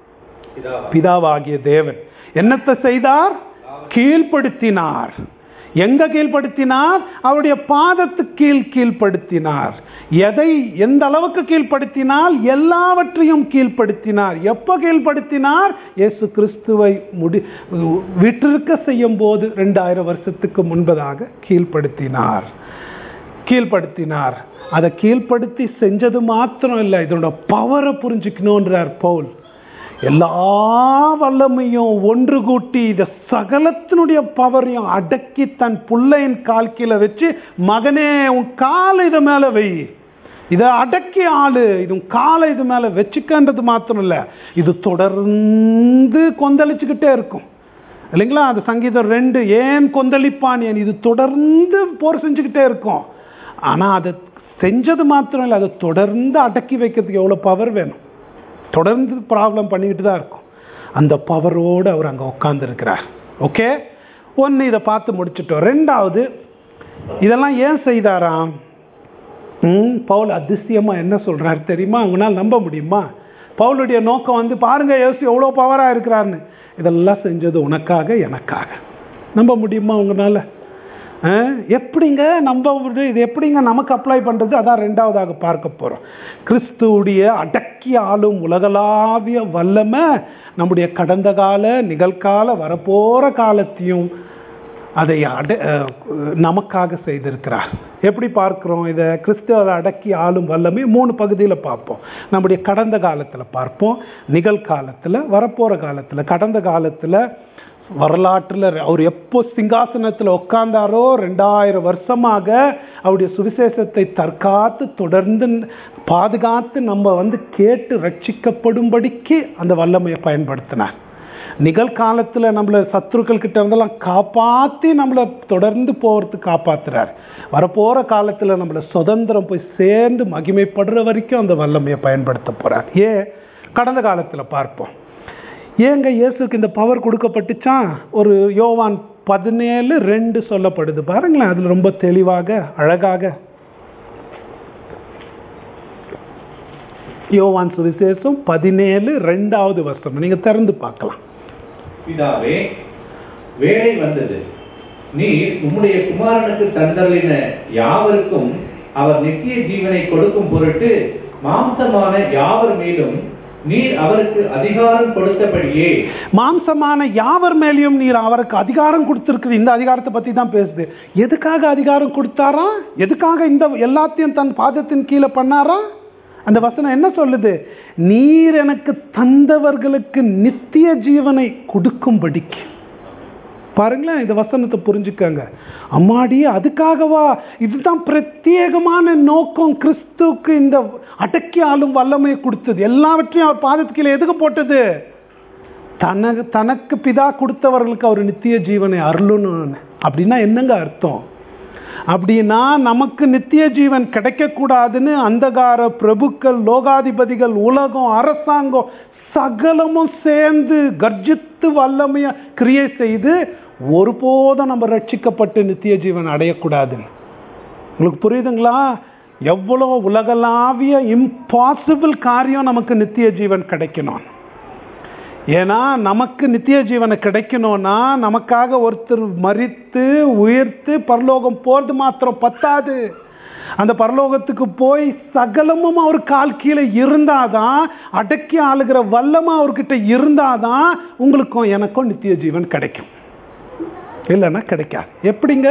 S1: பிதாவாகிய தேவன் என்னத்தை செய்தார் கீழ்ப்படுத்தினார் எங்க கீழ்ப்படுத்தினார் அவருடைய பாதத்து கீழ் கீழ்ப்படுத்தினார் எதை எந்த அளவுக்கு கீழ்ப்படுத்தினால் எல்லாவற்றையும் கீழ்ப்படுத்தினார் எப்ப கீழ்ப்படுத்தினார் இயேசு கிறிஸ்துவை முடி விட்டிருக்க செய்யும் போது ரெண்டாயிரம் வருஷத்துக்கு முன்பதாக கீழ்ப்படுத்தினார் கீழ்ப்படுத்தினார் அதை கீழ்ப்படுத்தி செஞ்சது மாத்திரம் இல்லை இதனோட பவரை புரிஞ்சுக்கணுன்றார் பவுல் எல்லா வல்லமையும் ஒன்று கூட்டி இத சகலத்தினுடைய பவரையும் அடக்கி தன் புள்ளையின் கால் கீழே வச்சு மகனே உன் காலை இது மேல வை இதை அடக்கி ஆளு இது உன் காலை இது மேல வச்சுக்கன்றது மாத்திரம் இல்ல இது தொடர்ந்து கொந்தளிச்சுக்கிட்டே இருக்கும் இல்லைங்களா அது சங்கீதம் ரெண்டு ஏன் கொந்தளிப்பான் ஏன் இது தொடர்ந்து போர் செஞ்சுக்கிட்டே இருக்கும் ஆனா அதை செஞ்சது மாத்திரம் இல்லை அதை தொடர்ந்து அடக்கி வைக்கிறதுக்கு எவ்வளவு பவர் வேணும் தொடர்ந்து ப்ராப்ளம் பண்ணிக்கிட்டு தான் இருக்கும் அந்த பவரோடு அவர் அங்கே உட்காந்துருக்கிறார் ஓகே ஒன்று இதை பார்த்து முடிச்சிட்டோம் ரெண்டாவது இதெல்லாம் ஏன் செய்தாராம் ம் பவுல் அதிசயமா என்ன சொல்றாரு தெரியுமா அவங்களால நம்ப முடியுமா பவுலுடைய நோக்கம் வந்து பாருங்க இயேசு எவ்வளோ பவராக இருக்கிறாருன்னு இதெல்லாம் செஞ்சது உனக்காக எனக்காக நம்ப முடியுமா உங்களால ஆ, எப்படிங்க நம்ம ஒரு- இது எப்படிங்க நமக்கு அப்ளை பண்றது அதான் ரெண்டாவதாக பார்க்க போறோம் கிறிஸ்துவுடைய அடக்கி ஆளும் உலகளாவிய வல்லமை நம்முடைய கடந்த கால நிகழ்கால வரப்போற காலத்தையும் அதை அட அஹ், நமக்காக செய்திருக்கிறார் எப்படி பார்க்கிறோம் இதை கிறிஸ்துவ அடக்கி ஆளும் வல்லமை மூணு பகுதியில் பார்ப்போம் நம்முடைய கடந்த காலத்தில் பார்ப்போம் நிகழ்காலத்தில் வரப்போற காலத்தில் கடந்த காலத்தில் வரலாற்றில் அவர் எப்போ சிங்காசனத்தில் உட்கார்ந்தாரோ ரெண்டாயிரம் வருஷமாக அவருடைய சுவிசேஷத்தை தற்காத்து தொடர்ந்து பாதுகாத்து நம்ம வந்து கேட்டு ரட்சிக்கப்படும்படிக்கு அந்த வல்லமையை பயன்படுத்தினார் நிகழ்காலத்தில் நம்மளை சத்துருக்கள் கிட்ட இருந்தெல்லாம் காப்பாற்றி நம்மளை தொடர்ந்து போகிறதுக்கு காப்பாத்துறார் வரப்போகிற காலத்தில் நம்மளை சுதந்திரம் போய் சேர்ந்து மகிமைப்படுற வரைக்கும் அந்த வல்லமையை பயன்படுத்த போகிறார் ஏன் கடந்த காலத்தில் பார்ப்போம் ஏங்க இயேசுக்கு இந்த பவர் கொடுக்கப்பட்டுச்சான் ஒரு யோவான் பதினேழு ரெண்டு சொல்லப்படுது பாருங்களேன் அதில் ரொம்ப தெளிவாக அழகாக யோவான் சுவிசேஷம் பதினேழு ரெண்டாவது வசனம் நீங்க திறந்து பார்க்கலாம்
S2: பிதாவே வேலை வந்தது நீர் உம்முடைய குமாரனுக்கு தந்தருளின யாவருக்கும் அவர் நித்திய ஜீவனை கொடுக்கும் பொருட்டு மாம்சமான யாவர் மேலும் நீர் அவருக்கு அதிகாரம் கொடுத்தபடியே
S1: மாம்சமான யாவர் மேலேயும் நீர் அவருக்கு அதிகாரம் கொடுத்திருக்குது இந்த அதிகாரத்தை பத்தி தான் பேசுது எதுக்காக அதிகாரம் கொடுத்தாரா எதுக்காக இந்த எல்லாத்தையும் தன் பாதத்தின் கீழே பண்ணாரா அந்த வசனம் என்ன சொல்லுது நீர் எனக்கு தந்தவர்களுக்கு நித்திய ஜீவனை கொடுக்கும்படிக்கு பாருங்களேன் இந்த வசனத்தை புரிஞ்சுக்கங்க அம்மாடி அதுக்காகவா இதுதான் பிரத்யேகமான நோக்கம் கிறிஸ்துவுக்கு இந்த அடக்கி ஆளும் வல்லமையை கொடுத்தது எல்லாவற்றையும் அவர் பாதத்துக்கு கீழே எதுக்கு போட்டது தனக்கு தனக்கு பிதா கொடுத்தவர்களுக்கு அவர் நித்திய ஜீவனை அருளணும் அப்படின்னா என்னங்க அர்த்தம் அப்படின்னா நமக்கு நித்திய ஜீவன் கிடைக்கக்கூடாதுன்னு அந்தகார பிரபுக்கள் லோகாதிபதிகள் உலகம் அரசாங்கம் சகலமும் சேர்ந்து கர்ஜித்து வல்லமைய கிரியை செய்து ஒருபோதும் நம்ம ரட்சிக்கப்பட்டு நித்திய ஜீவன் அடையக்கூடாதுன்னு உங்களுக்கு புரியுதுங்களா எவ்வளோ உலகளாவிய இம்பாசிபிள் காரியம் நமக்கு நித்திய ஜீவன் கிடைக்கணும் ஏன்னா நமக்கு நித்திய ஜீவனை கிடைக்கணும்னா நமக்காக ஒருத்தர் மறித்து உயிர்த்து பரலோகம் போறது மாத்திரம் பத்தாது அந்த பரலோகத்துக்கு போய் சகலமும் அவர் கால் கீழே இருந்தாதான் அடக்கி ஆளுகிற வல்லமா அவர்கிட்ட இருந்தாதான் உங்களுக்கும் எனக்கும் நித்திய ஜீவன் கிடைக்கும் இல்லைன்னா கிடைக்காது எப்படிங்க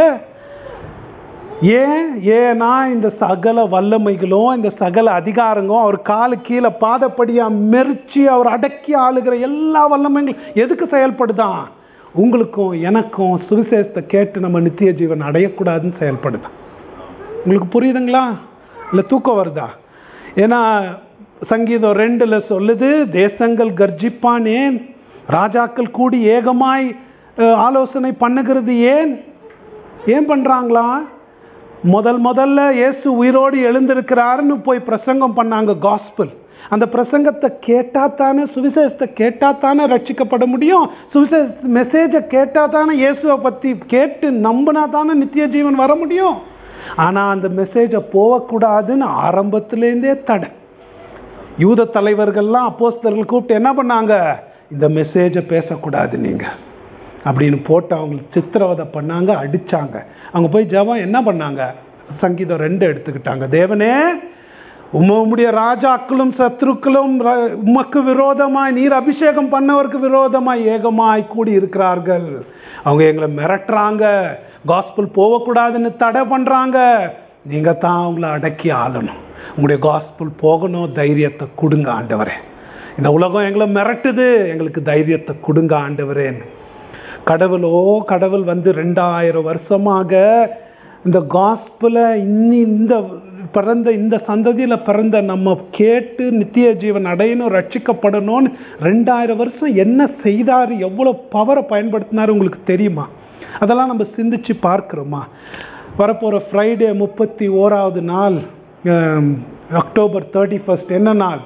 S1: ஏன் ஏன்னா இந்த சகல வல்லமைகளும் இந்த சகல அதிகாரங்களும் அவர் காலு கீழே பாதப்படியா மெரிச்சு அவர் அடக்கி ஆளுகிற எல்லா வல்லமைகளும் எதுக்கு செயல்படுதான் உங்களுக்கும் எனக்கும் சுவிசேஷத்தை கேட்டு நம்ம நித்திய ஜீவன் அடையக்கூடாதுன்னு செயல்படுதான் உங்களுக்கு புரியுதுங்களா இல்லை தூக்கம் வருதா ஏன்னா சங்கீதம் ரெண்டுல சொல்லுது தேசங்கள் கர்ஜிப்பான் ஏன் ராஜாக்கள் கூடி ஏகமாய் அஹ், ஆலோசனை பண்ணுகிறது ஏன் ஏன் பண்றாங்களா முதல் முதல்ல இயேசு உயிரோடு எழுந்திருக்கிறாருன்னு போய் பிரசங்கம் பண்ணாங்க காஸ்பிள் அந்த பிரசங்கத்தை கேட்டா தானே சுவிசேஷத்தை கேட்டா தானே ரட்சிக்கப்பட முடியும் சுவிசேஷ மெசேஜை கேட்டா தானே இயேசுவை பத்தி கேட்டு நம்பினா தானே நித்திய ஜீவன் வர முடியும் ஆனா அந்த மெசேஜை போகக்கூடாதுன்னு ஆரம்பத்திலேருந்தே தடை யூத தலைவர்கள்லாம் அப்போஸ்தலர்கள் கூப்பிட்டு என்ன பண்ணாங்க இந்த மெசேஜை பேசக்கூடாது நீங்க அப்படின்னு போட்டு அவங்களுக்கு சித்திரவதை பண்ணாங்க அடிச்சாங்க அவங்க போய் ஜெபம் என்ன பண்ணாங்க சங்கீதம் ரெண்டு எடுத்துக்கிட்டாங்க தேவனே உம்ம உம்முடைய ராஜாக்களும் சத்ருக்களும் ர- உமக்கு விரோதமாய் நீர் அபிஷேகம் பண்ணவருக்கு விரோதமாய் ஏகமாய் கூடி இருக்கிறார்கள் அவங்க எங்களை மிரட்டுறாங்க காஸ்பிள் போகக்கூடாதுன்னு தடை பண்றாங்க நீங்க தான் அவங்கள அடக்கி ஆளணும் உங்களுடைய காஸ்பிள் போகணும் தைரியத்தை கொடுங்க ஆண்டவரே இந்த உலகம் எங்களை மிரட்டுது எங்களுக்கு தைரியத்தை கொடுங்க ஆண்டவரேன்னு கடவுளோ கடவுள் வந்து ரெண்டாயிரம் வருஷமாக இந்த காஸ்பிளை இன்னி இந்த பிறந்த இந்த சந்ததியில பிறந்த நம்ம கேட்டு நித்திய ஜீவன் அடையணும் ரட்சிக்கப்படணும்னு ரெண்டாயிரம் வருஷம் என்ன செய்தாரு எவ்வளவு பவரை பயன்படுத்தினாரு உங்களுக்கு தெரியுமா அதெல்லாம் நம்ம சிந்திச்சு பார்க்கிறோமா வரப்போற ஃப்ரைடே முப்பத்தி ஓராவது நாள் ஹம், அக்டோபர் தேர்ட்டி ஃபர்ஸ்ட் என்ன நாள்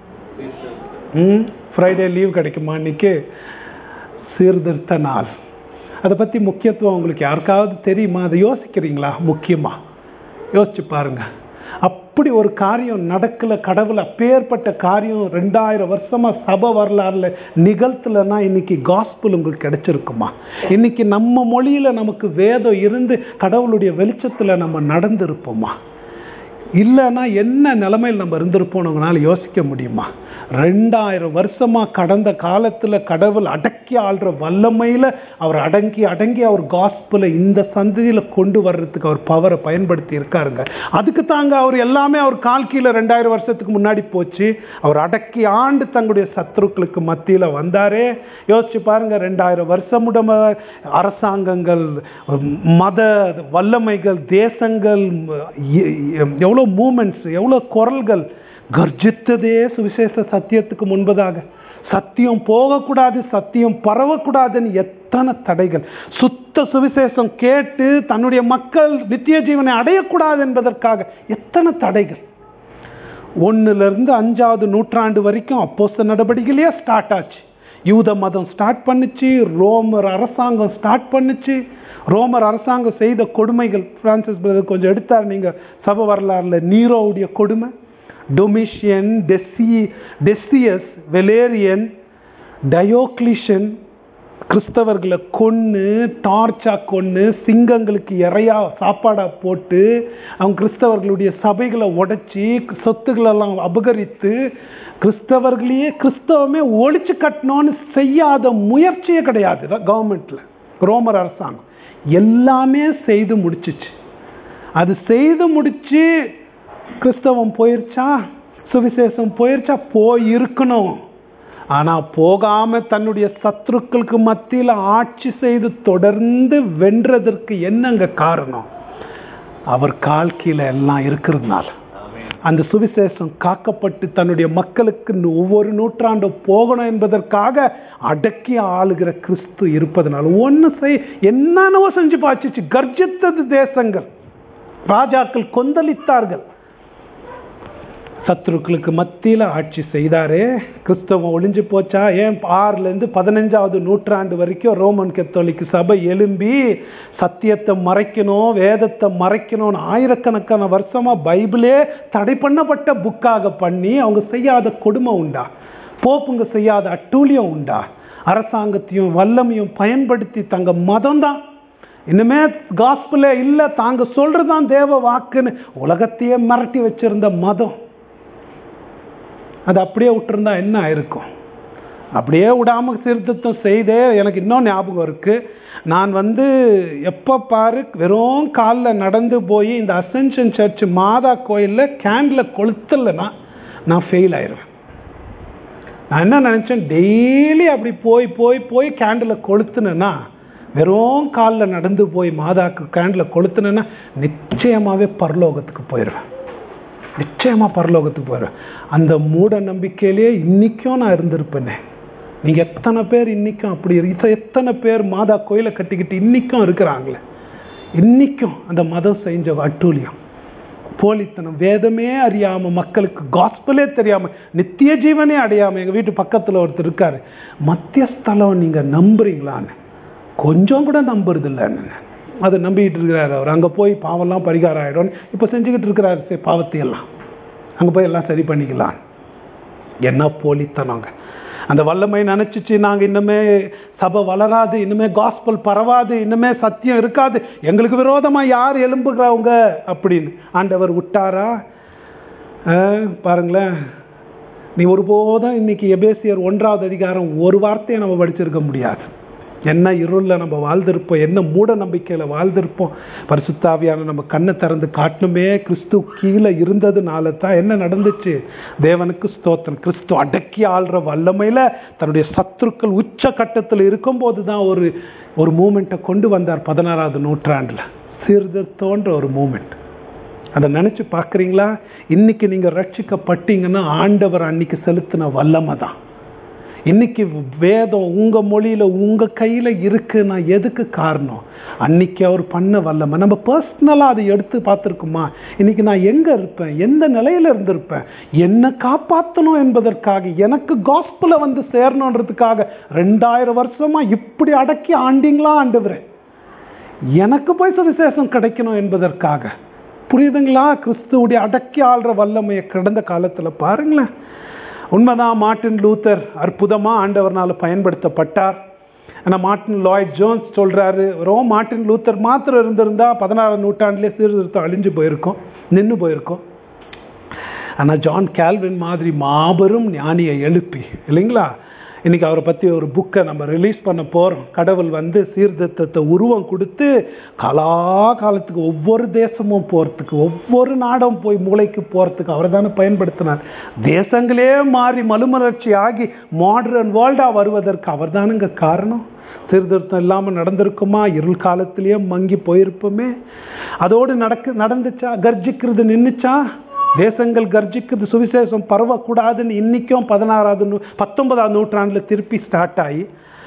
S1: ம் ஃப்ரைடே லீவ் கிடைக்குமா இன்னைக்கு சீர்திருத்த நாள் அதை பற்றி முக்கியத்துவம் உங்களுக்கு யாருக்காவது தெரியுமா அதை யோசிக்கிறீங்களா முக்கியமா யோசிச்சு பாருங்க அப்படி ஒரு காரியம் நடக்கல கடவுள் அப்பேற்பட்ட காரியம் ரெண்டாயிரம் வருஷமா சபை வரலாறுல நிகழ்த்தலைன்னா இன்னைக்கு காஸ்பிள் உங்களுக்கு கிடைச்சிருக்குமா இன்னைக்கு நம்ம மொழியில நமக்கு வேதம் இருந்து கடவுளுடைய வெளிச்சத்துல நம்ம நடந்திருப்போமா இல்லைன்னா என்ன நிலைமையில் நம்ம இருந்திருப்போம் நம்மளால யோசிக்க முடியுமா ரெண்டாயிரம் வருஷமா கடந்த காலத்துல கடவுள் அடக்கி ஆள்ற வல்லமையில அவர் அடங்கி அடங்கி அவர் காஸ்பிளை இந்த சந்ததியில கொண்டு வர்றதுக்கு அவர் பவரை பயன்படுத்தி இருக்காருங்க அதுக்கு தாங்க அவர் எல்லாமே அவர் கால் கீழே ரெண்டாயிரம் வருஷத்துக்கு முன்னாடி போச்சு அவர் அடக்கி ஆண்டு தங்களுடைய சத்துருக்களுக்கு மத்தியில வந்தாரே யோசிச்சு பாருங்க ரெண்டாயிரம் வருஷமுடம அரசாங்கங்கள் மத வல்லமைகள் தேசங்கள் எ- எ- எவ்வளோ மூமெண்ட்ஸ் எவ்வளோ குரல்கள் கர்ஜித்ததே சுவிசேஷ சத்தியத்துக்கு முன்பதாக சத்தியம் போகக்கூடாது சத்தியம் பரவக்கூடாதுன்னு எத்தனை தடைகள் சுத்த சுவிசேஷம் கேட்டு தன்னுடைய மக்கள் நித்திய ஜீவனை அடையக்கூடாது என்பதற்காக எத்தனை தடைகள் ஒண்ணுல இருந்து அஞ்சாவது நூற்றாண்டு வரைக்கும் அப்போஸ்த நடவடிக்கையிலேயே ஸ்டார்ட் ஆச்சு யூத மதம் ஸ்டார்ட் பண்ணுச்சு ரோமர் அரசாங்கம் ஸ்டார்ட் பண்ணுச்சு ரோமர் அரசாங்கம் செய்த கொடுமைகள் பிரான்சிஸ் பிரதர் கொஞ்சம் எடுத்தார் நீங்க சபை வரலாறுல நீரோவுடைய கொடுமை டொமிஷியன் டெசி டெசியஸ் வெலேரியன் டயோக்ளிஷன் கிறிஸ்தவர்களை கொன்று டார்ச்சா கொன்று சிங்கங்களுக்கு இறையா சாப்பாடா போட்டு அவங்க கிறிஸ்தவர்களுடைய சபைகளை உடைச்சி சொத்துக்களெல்லாம் அபகரித்து கிறிஸ்தவர்களையே கிறிஸ்தவமே ஒழிச்சு கட்டணும்னு செய்யாத முயற்சியே கிடையாது கவர்மெண்ட்ல ரோமர் அரசாங்கம் எல்லாமே செய்து முடிச்சிச்சு அது செய்து முடிச்சு கிறிஸ்தவம் போயிருச்சா சுவிசேஷம் போயிருச்சா போய் இருக்கணும் ஆனா போகாம தன்னுடைய சத்துருக்களுக்கு மத்தியில ஆட்சி செய்து தொடர்ந்து வென்றதற்கு என்னங்க காரணம் அவர் கால் கீழே எல்லாம் இருக்கிறதுனால அந்த சுவிசேஷம் காக்கப்பட்டு தன்னுடைய மக்களுக்கு இன்னும் ஒவ்வொரு நூற்றாண்டும் போகணும் என்பதற்காக அடக்கி ஆளுகிற கிறிஸ்து இருப்பதனால ஒன்று செய் என்னென்னவோ செஞ்சு பாய்ச்சிச்சு கர்ஜித்தது தேசங்கள் ராஜாக்கள் கொந்தளித்தார்கள் சத்துருக்களுக்கு மத்தியில் ஆட்சி செய்தாரே கிறிஸ்தவம் ஒளிஞ்சு போச்சா ஏன் ஆறுலேருந்து பதினஞ்சாவது நூற்றாண்டு வரைக்கும் ரோமன் கத்தோலிக்கு சபை எழும்பி சத்தியத்தை மறைக்கணும் வேதத்தை மறைக்கணும்னு ஆயிரக்கணக்கான வருஷமா பைபிளே தடை பண்ணப்பட்ட புக்காக பண்ணி அவங்க செய்யாத கொடுமை உண்டா போப்புங்க செய்யாத அட்டூழியம் உண்டா அரசாங்கத்தையும் வல்லமையும் பயன்படுத்தி தங்க மதம் தான் இனிமே காஸ்பிளே இல்லை தாங்க சொல்றதுதான் தேவ வாக்குன்னு உலகத்தையே மிரட்டி வச்சிருந்த மதம் அது அப்படியே விட்டுருந்தா என்ன ஆயிருக்கும் அப்படியே விடாம சீர்திருத்தம் செய்தே எனக்கு இன்னும் ஞாபகம் இருக்கு நான் வந்து எப்போ பாரு வெறும் காலில் நடந்து போய் இந்த அசென்ஷன் சர்ச் மாதா கோயிலில் கேண்டில் கொளுத்தலைன்னா நான் ஃபெயில் ஆயிடுவேன் நான் என்ன நினச்சேன் டெய்லி அப்படி போய் போய் போய் கேண்டில் கொளுத்துனேன்னா வெறும் காலில் நடந்து போய் மாதாக்கு கேண்டில் கொளுத்துனேன்னா நிச்சயமாகவே பரலோகத்துக்கு போயிடுவேன் நிச்சயமாக பரலோகத்துக்கு போயிடுவேன் அந்த மூட நம்பிக்கையிலேயே இன்றைக்கும் நான் இருந்திருப்பேனே நீங்கள் எத்தனை பேர் இன்றைக்கும் அப்படி இரு- எத்தனை பேர் மாதா கோயிலை கட்டிக்கிட்டு இன்றைக்கும் இருக்கிறாங்களே இன்றைக்கும் அந்த மதம் செஞ்ச அட்டூழியம் போலித்தனம் வேதமே அறியாம மக்களுக்கு காஸ்பலே தெரியாம நித்திய ஜீவனே அடையாம எங்க வீட்டு பக்கத்துல ஒருத்தர் இருக்காரு மத்தியஸ்தலம் நீங்க நம்புறீங்களான்னு கொஞ்சம் கூட நம்புறது இல்லைன்னு அதை நம்பிக்கிட்டு இருக்கிறாரு அவர் அங்க போய் பாவம்லாம் பரிகாரம் ஆயிடும் இப்ப செஞ்சுக்கிட்டு இருக்கிறாரு சரி பாவத்தை எல்லாம் அங்க போய் எல்லாம் சரி பண்ணிக்கலாம் என்ன போலித்தனங்க அந்த வல்லமை நினைச்சிச்சு நாங்க இன்னுமே சபை வளராது இன்னுமே காஸ்பல் பரவாது இன்னுமே சத்தியம் இருக்காது எங்களுக்கு விரோதமா யார் எழும்புகிறவங்க அப்படின்னு ஆண்டவர் விட்டாரா அஹ், பாருங்களேன் நீ ஒருபோதும் இன்னைக்கு எபேசியர் ஒன்றாவது அதிகாரம் ஒரு வார்த்தையை நம்ம படிச்சிருக்க முடியாது என்ன இருளில் நம்ம வாழ்ந்திருப்போம் என்ன மூட நம்பிக்கையில் வாழ்ந்திருப்போம் பரிசுத்தாவியான நம்ம கண்ணை திறந்து காட்டணுமே கிறிஸ்து கீழே இருந்ததுனால தான் என்ன நடந்துச்சு தேவனுக்கு ஸ்தோத்திரம் கிறிஸ்து அடக்கி ஆள்ற வல்லமையில் தன்னுடைய சத்துருக்கள் உச்ச கட்டத்தில் இருக்கும்போது தான் ஒரு ஒரு மூமெண்ட்டை கொண்டு வந்தார் பதினாறாவது நூற்றாண்டில் சீர்திருத்தோன்ற ஒரு மூமெண்ட் அதை நினச்சி பார்க்குறீங்களா இன்னைக்கு நீங்கள் ரட்சிக்கப்பட்டீங்கன்னா ஆண்டவர் அன்னைக்கு செலுத்தின வல்லமை தான் இன்னைக்கு வேதம் உங்க மொழியில உங்க கையில இருக்குன்னா எதுக்கு காரணம் அன்னைக்கு அவர் பண்ண வல்லமை நம்ம பர்சனலா அதை எடுத்து பார்த்துருக்குமா இன்னைக்கு நான் எங்க இருப்பேன் எந்த நிலையில இருந்திருப்பேன் என்ன காப்பாற்றணும் என்பதற்காக எனக்கு காஸ்பல வந்து சேரணுன்றதுக்காக ரெண்டாயிரம் வருஷமா இப்படி அடக்கி ஆண்டிங்களா ஆண்டவரே எனக்கு போய் சுவிசேஷம் கிடைக்கணும் என்பதற்காக புரியுதுங்களா கிறிஸ்துவுடைய அடக்கி ஆள்ற வல்லமையை கடந்த காலத்துல பாருங்களேன் உண்மைதான் மார்ட்டின் லூத்தர் அற்புதமா ஆண்டவர்னால பயன்படுத்தப்பட்டார் ஆனால் மார்ட்டின் லாய்ட் ஜோன்ஸ் சொல்றாரு வெறும் மார்ட்டின் லூத்தர் மாத்திரம் இருந்திருந்தா பதினாறாம் நூற்றாண்டிலே சீர்திருத்தம் அழிஞ்சு போயிருக்கும் நின்று போயிருக்கும் ஆனால் ஜான் கேல்வின் மாதிரி மாபெரும் ஞானியை எழுப்பி இல்லைங்களா இன்னைக்கு அவரை பற்றி ஒரு புக்கை நம்ம ரிலீஸ் பண்ண போகிறோம் கடவுள் வந்து சீர்திருத்தத்தை உருவம் கொடுத்து காலாகாலத்துக்கு ஒவ்வொரு தேசமும் போகிறதுக்கு ஒவ்வொரு நாடும் போய் மூளைக்கு போகிறதுக்கு அவரை தானே பயன்படுத்தினார் தேசங்களே மாறி மலுமலர்ச்சி ஆகி மாடர்ன் வேர்ல்டாக வருவதற்கு அவர் தானுங்க காரணம் சீர்திருத்தம் இல்லாமல் நடந்திருக்குமா இருள் காலத்திலேயே மங்கி போயிருப்போமே அதோடு நடக்கு நடந்துச்சா கர்ஜிக்கிறது நின்றுச்சா தேசங்கள் கர்ஜிக்குது சுவிசேஷம் பரவக்கூடாதுன்னு இன்னைக்கும் பதினாறாவது நூ பத்தொன்பதாவது நூற்றாண்டில் திருப்பி ஸ்டார்ட் ஆகி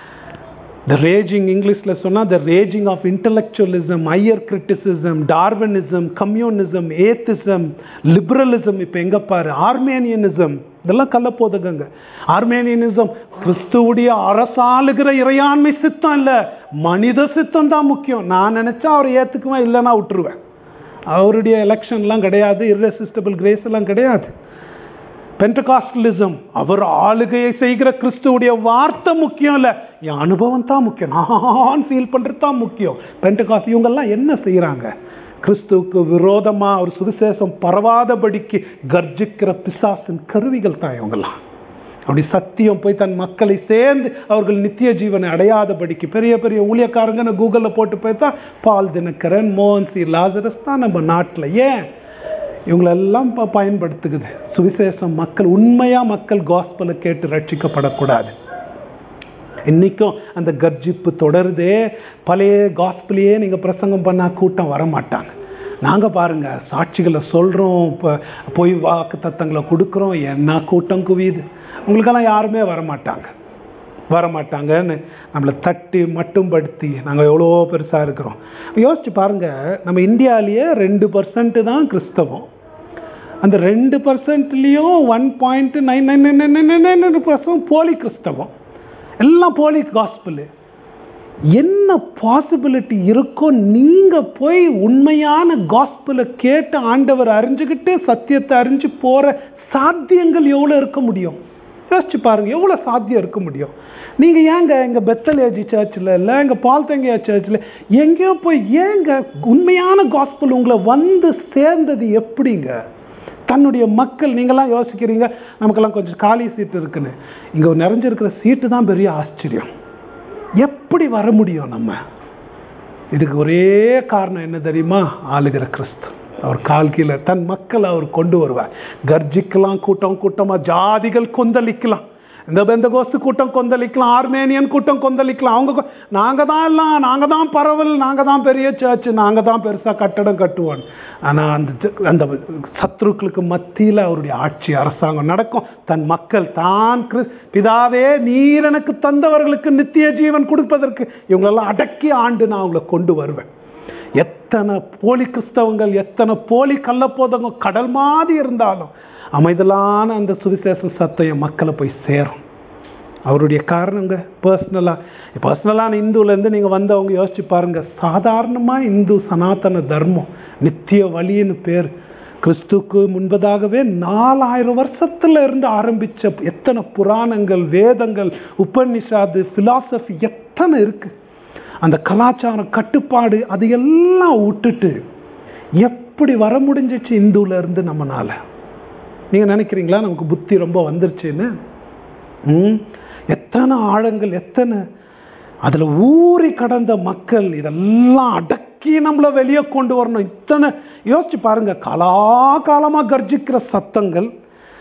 S1: த ரேஜிங் இங்கிலீஷில் சொன்னால் the raging of intellectualism higher criticism Darwinism communism atheism liberalism இப்போ எங்கே பாரு ஆர்மேனியனிசம் இதெல்லாம் கள்ளப்போதகங்க ஆர்மேனியனிசம் கிறிஸ்துவுடைய அரசாளுகிற இறையாண்மை சித்தம் இல்லை மனித சித்தம் தான் முக்கியம் நான் நினச்சா அவர் ஏற்றுக்குவேன் இல்லைன்னா விட்டுருவேன் அவருடைய எலெக்ஷன்லாம் கிடையாது irresistible கிரேஸ் எல்லாம் கிடையாது பென்டகாஸ்டலிசம் அவர் ஆளுகையை செய்கிற கிறிஸ்துவுடைய வார்த்தை முக்கியம் இல்லை என் அனுபவம் தான் முக்கியம் நான் ஃபீல் பண்ணுறது தான் முக்கியம் பென்டகாஸ்ட் இவங்கெல்லாம் என்ன செய்கிறாங்க கிறிஸ்துவுக்கு விரோதமா ஒரு சுவிசேஷம் பரவாதபடிக்கு கர்ஜிக்கிற பிசாசின் கருவிகள் தான் இவங்கெல்லாம் அப்படி சத்தியம் போய் தன் மக்களை சேர்ந்து அவர்கள் நித்திய ஜீவனை அடையாதபடிக்கு பெரிய பெரிய ஊழியக்காரங்கன்னு கூகுளில் போட்டு பார்த்தா பால் தினகரன் மோகன் சி லாசரஸ் தான் நம்ம நாட்டில் ஏன் இவங்களெல்லாம் இப்போ பயன்படுத்துக்குது சுவிசேஷம் மக்கள் உண்மையா மக்கள் காஸ்பலை கேட்டு ரட்சிக்கப்படக்கூடாது இன்னைக்கும் அந்த கர்ஜிப்பு தொடருதே பழைய காஸ்பிளையே நீங்கள் பிரசங்கம் பண்ணால் கூட்டம் வர மாட்டாங்க நாங்கள் பாருங்க சாட்சிகளை சொல்கிறோம் இப்போ பொய் வாக்கு தத்தங்களை கொடுக்குறோம் என்ன கூட்டம் குவியுது உங்களுக்கெல்லாம் யாருமே வரமாட்டாங்க வரமாட்டாங்கன்னு நம்மளை தட்டி மட்டும்படுத்தி நாங்கள் எவ்வளோ பெருசாக இருக்கிறோம் யோசிச்சு பாருங்க நம்ம இந்தியாவிலேயே ரெண்டு பர்சன்ட் தான் கிறிஸ்தவம் அந்த ரெண்டு பர்சன்ட்லேயும் one point nine nine nine nine nine nine percent போலி கிறிஸ்தவம் எல்லாம் போலி காஸ்பிள் என்ன பாசிபிலிட்டி இருக்கோ நீங்க போய் உண்மையான காஸ்பிளை கேட்டு ஆண்டவர் அறிஞ்சுக்கிட்டு சத்தியத்தை அறிஞ்சு போற சாத்தியங்கள் எவ்வளோ இருக்க முடியும் யோசிச்சு பாருங்க எவ்வளோ சாத்தியம் இருக்க முடியும் நீங்கள் ஏங்க எங்கள் பெத்தலேஜி சர்ச்சில் இல்லை எங்கள் பால்தங்கியா சர்ச்சில் எங்கேயோ போய் ஏங்க உண்மையான காஸ்பல் உங்களை வந்து சேர்ந்தது எப்படிங்க தன்னுடைய மக்கள் நீங்களாம் யோசிக்கிறீங்க நமக்கெல்லாம் கொஞ்சம் காலி சீட்டு இருக்குன்னு இங்கே நிறைஞ்சிருக்கிற சீட்டு தான் பெரிய ஆச்சரியம் எப்படி வர முடியும் நம்ம இதுக்கு ஒரே காரணம் என்ன தெரியுமா ஆளுகிற கிறிஸ்து அவர் கால் கீழே தன் மக்களை அவர் கொண்டு வருவார் கர்ஜிக்கலாம் கூட்டம் கூட்டமாக ஜாதிகள் கொந்தளிக்கலாம் இந்த பெந்த கோஸ்து கூட்டம் கொந்தளிக்கலாம் ஆர்மேனியன் கூட்டம் கொந்தளிக்கலாம் அவங்க நாங்கள் தான் எல்லாம் நாங்கள் தான் பரவல் நாங்கள் தான் பெரிய சர்ச் நாங்கள் தான் பெருசாக கட்டடம் கட்டுவோம் ஆனால் அந்த ஜ- அந்த சத்ருக்களுக்கு மத்தியில் அவருடைய ஆட்சி அரசாங்கம் நடக்கும் தன் மக்கள் தான் கிறிஸ் பிதாவே நீர் எனக்கு தந்தவர்களுக்கு நித்திய ஜீவன் கொடுப்பதற்கு இவங்களெல்லாம் அடக்கி ஆண்டு நான் அவங்களை கொண்டு வருவேன் எத்தனை போலி கிறிஸ்தவங்கள் எத்தனை போலி கள்ளப்போதங்க கடல் மாதிரி இருந்தாலும் அமைதலான அந்த சுவிசேஷ சத்தம் மக்களை போய் சேரும் அவருடைய காரணங்க பர்சனலாக பர்சனலான இந்துலேருந்து நீங்கள் வந்தவங்க யோசிச்சு பாருங்க சாதாரணமாக இந்து சனாதன தர்மம் நித்திய வழின்னு பேர் கிறிஸ்துக்கு முன்பதாகவே நாலாயிரம் வருஷத்துல இருந்து ஆரம்பிச்ச எத்தனை புராணங்கள் வேதங்கள் உபநிஷாது பிலாசபி எத்தனை இருக்கு அந்த கலாச்சாரம் கட்டுப்பாடு அது எல்லாம் விட்டுட்டு எப்படி வர முடிஞ்சிச்சு இந்துல இருந்து நம்மனால நீங்க நினைக்கிறீங்களா நமக்கு புத்தி ரொம்ப வந்துருச்சுன்னு ம் எத்தனை ஆழங்கள் எத்தனை அதுல ஊறி கடந்த மக்கள் இதெல்லாம் அடக்கி நம்மளை வெளியே கொண்டு வரணும் இத்தனை யோசிச்சு பாருங்க காலாகாலமா கர்ஜிக்கிற சத்தங்கள்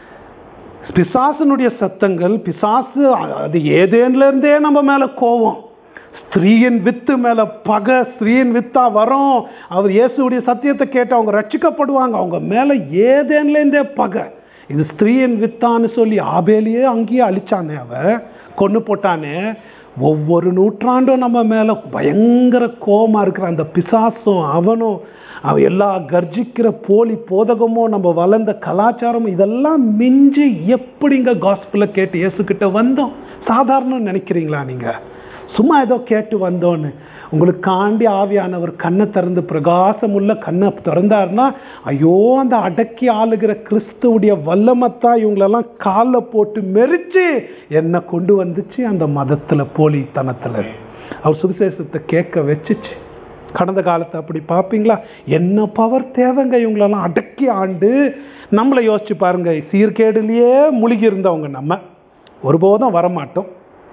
S1: பிசாசனுடைய சத்தங்கள் பிசாசு அது ஏதேன்ல இருந்தே நம்ம மேல கோவம் ஸ்திரீயின் வித்து மேல பகை ஸ்திரீயின் வித்தா வரும் அவர் இயேசுடைய சத்தியத்தை கேட்டு அவங்க ரட்சிக்கப்படுவாங்க அவங்க மேல ஏதேன்ல இருந்தே பகை இது ஸ்திரீயின் வித்தான்னு சொல்லி ஆபேலியே அங்கேயே அழிச்சானே அவ கொண்டு போட்டானே ஒவ்வொரு நூற்றாண்டும் நம்ம மேல பயங்கர கோபமா இருக்கிற அந்த பிசாசும் அவனும் அவன் எல்லா கர்ஜிக்கிற போலி போதகமும் நம்ம வளர்ந்த கலாச்சாரம் இதெல்லாம் மிஞ்சி எப்படிங்க காஸ்பிள கேட்டு இயேசுக்கிட்ட வந்தோம் சாதாரணம் நினைக்கிறீங்களா நீங்க சும்மா ஏதோ கேட்டு வந்தோன்னு உங்களுக்கு காண்டி ஆவியானவர் கண்ணை திறந்து பிரகாசம் உள்ள கண்ணை திறந்தாருன்னா ஐயோ அந்த அடக்கி ஆளுகிற கிறிஸ்துவுடைய வல்லமத்தான் இவங்களெல்லாம் காலில் போட்டு மெரிச்சு என்னை கொண்டு வந்துச்சு அந்த மதத்துல போலித்தனத்துல அவர் சுவிசேஷத்தை கேட்க வச்சுச்சு கடந்த காலத்தை அப்படி பார்ப்பீங்களா என்ன பவர் தேவைங்க இவங்களெல்லாம் அடக்கி ஆண்டு நம்மளை யோசிச்சு பாருங்க சீர்கேடுலயே முழுகி இருந்தவங்க நம்ம ஒருபோதும் வரமாட்டோம்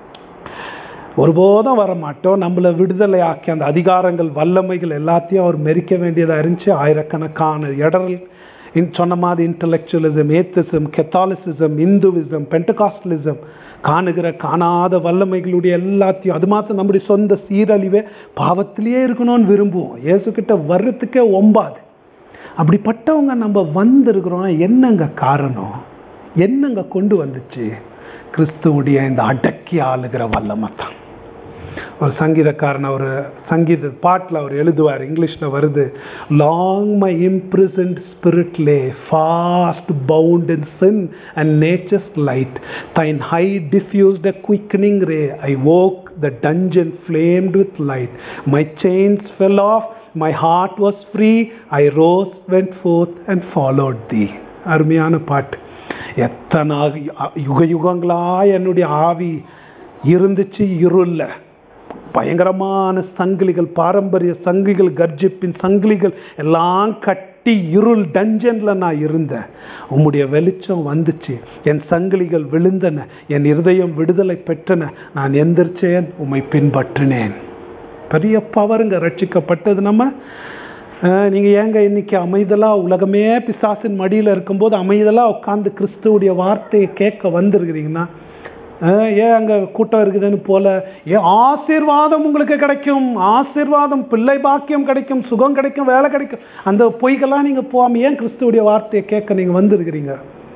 S1: ஒருபோதும் வரமாட்டோம் நம்மளை விடுதலை ஆக்கி அந்த அதிகாரங்கள் வல்லமைகள் எல்லாத்தையும் அவர் மெரிக்க வேண்டியதாக இருந்துச்சு ஆயிரக்கணக்கான இடரல் இன் சொன்ன மாதிரி intellectualism atheism Catholicism Hinduism Pentecostalism காணுகிற காணாத வல்லமைகளுடைய எல்லாத்தையும் அது மாத்திரம் நம்முடைய சொந்த சீரழிவே பாவத்திலேயே இருக்கணும்னு விரும்புவோம் இயேசுக்கிட்ட வர்றதுக்கே ஒம்பாது அப்படிப்பட்டவங்க நம்ம வந்திருக்கிறோம் என்னங்க காரணம் என்னங்க கொண்டு வந்துச்சு கிறிஸ்துவுடைய இந்த அடக்கி ஆளுகிற வல்லமை தான் ஒரு சங்கீதக்காரன் அவர் சங்கீத பாட்டில் அவர் எழுதுவார் இங்கிலீஷில் வருது long my imprisoned spirit lay fast bound in sin and nature's light thine high diffused a quickening ray I woke the dungeon flamed with light my chains fell off my heart was free I rose went forth and followed thee அருமையான பாட்டு எத்தனை யுக யுகங்களா என்னுடைய ஆவி இருந்துச்சு இருள பயங்கரமான சங்கிலிகள் பாரம்பரிய சங்கிலிகள் கர்ஜிப்பின் சங்கிலிகள் எல்லாம் கட்டி இருள் டஞ்சன்ல நான் இருந்தேன் உம்முடைய வெளிச்சம் வந்துச்சு என் சங்கிலிகள் விழுந்தன என் இருதயம் விடுதலை பெற்றன நான் எந்திரிச்சேன் உம்மை பின்பற்றினேன் பெரிய பவருங்க ரட்சிக்கப்பட்டது நம்ம அஹ், நீங்க ஏங்க இன்னைக்கு அமைதலா உலகமே பிசாசின் மடியில இருக்கும்போது அமைதலா உட்கார்ந்து கிறிஸ்துவுடைய வார்த்தையை கேட்க வந்திருக்கிறீங்கன்னா அஹ், ஏன் அங்க கூட்டம் இருக்குதுன்னு போல ஏன் ஆசீர்வாதம் உங்களுக்கு கிடைக்கும் ஆசீர்வாதம் பிள்ளை பாக்கியம் கிடைக்கும் சுகம் கிடைக்கும் வேலை கிடைக்கும் அந்த பொய்கெல்லாம் நீங்க போகாம ஏன் கிறிஸ்துவுடைய வார்த்தையை கேட்க நீங்க வந்திருக்கிறீங்க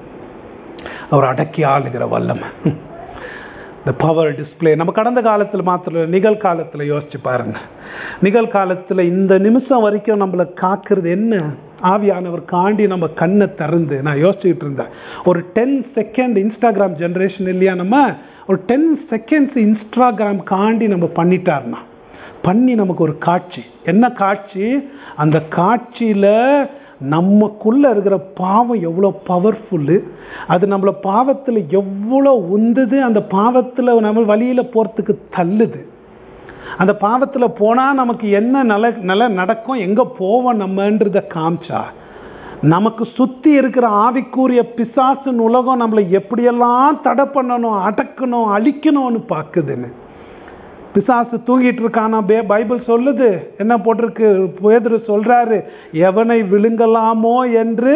S1: அவர் அடக்கி ஆளுகிற வல்லமை இந்த பவர் டிஸ்ப்ளே நம்ம கடந்த காலத்தில் மாத்திரம் இல்ல, நிகழ்காலத்தில் யோசிச்சு பாருங்க நிகழ்காலத்தில் இந்த நிமிஷம் வரைக்கும் நம்மளை காக்கிறது என்ன ஆவியானவர் காண்டி நம்ம கண்ணை திறந்து நான் யோசிச்சுக்கிட்டு இருந்தேன் ஒரு டென் செகண்ட் இன்ஸ்டாகிராம் ஜென்ரேஷன் இல்லையா நம்ம ஒரு டென் செகண்ட்ஸ் இன்ஸ்டாகிராம் காண்டி நம்ம பண்ணிட்டார்னா பண்ணி நமக்கு ஒரு காட்சி என்ன காட்சி அந்த காட்சியில நமக்குள்ள இருக்கிற பாவம் எவ்வளோ பவர்ஃபுல்லு அது நம்மள பாவத்தில் எவ்வளோ உந்துது அந்த பாவத்தில் நம்ம வழியில் போகிறதுக்கு தள்ளுது அந்த பாவத்தில் போனால் நமக்கு என்ன நல்ல நல்ல நடக்கும் எங்கே போவோம் நம்மன்றத காமிச்சா நமக்கு சுற்றி இருக்கிற ஆவிக்குரிய பிசாசின் உலகம் நம்மளை எப்படியெல்லாம் தடை பண்ணணும் அடக்கணும் அழிக்கணும்னு பார்க்குதுன்னு பிசாசு தூங்கிட்டு இருக்கானா பே பைபிள் சொல்லுது என்ன போட்டிருக்கு பேதுரு சொல்றாரு எவனை விழுங்கலாமோ என்று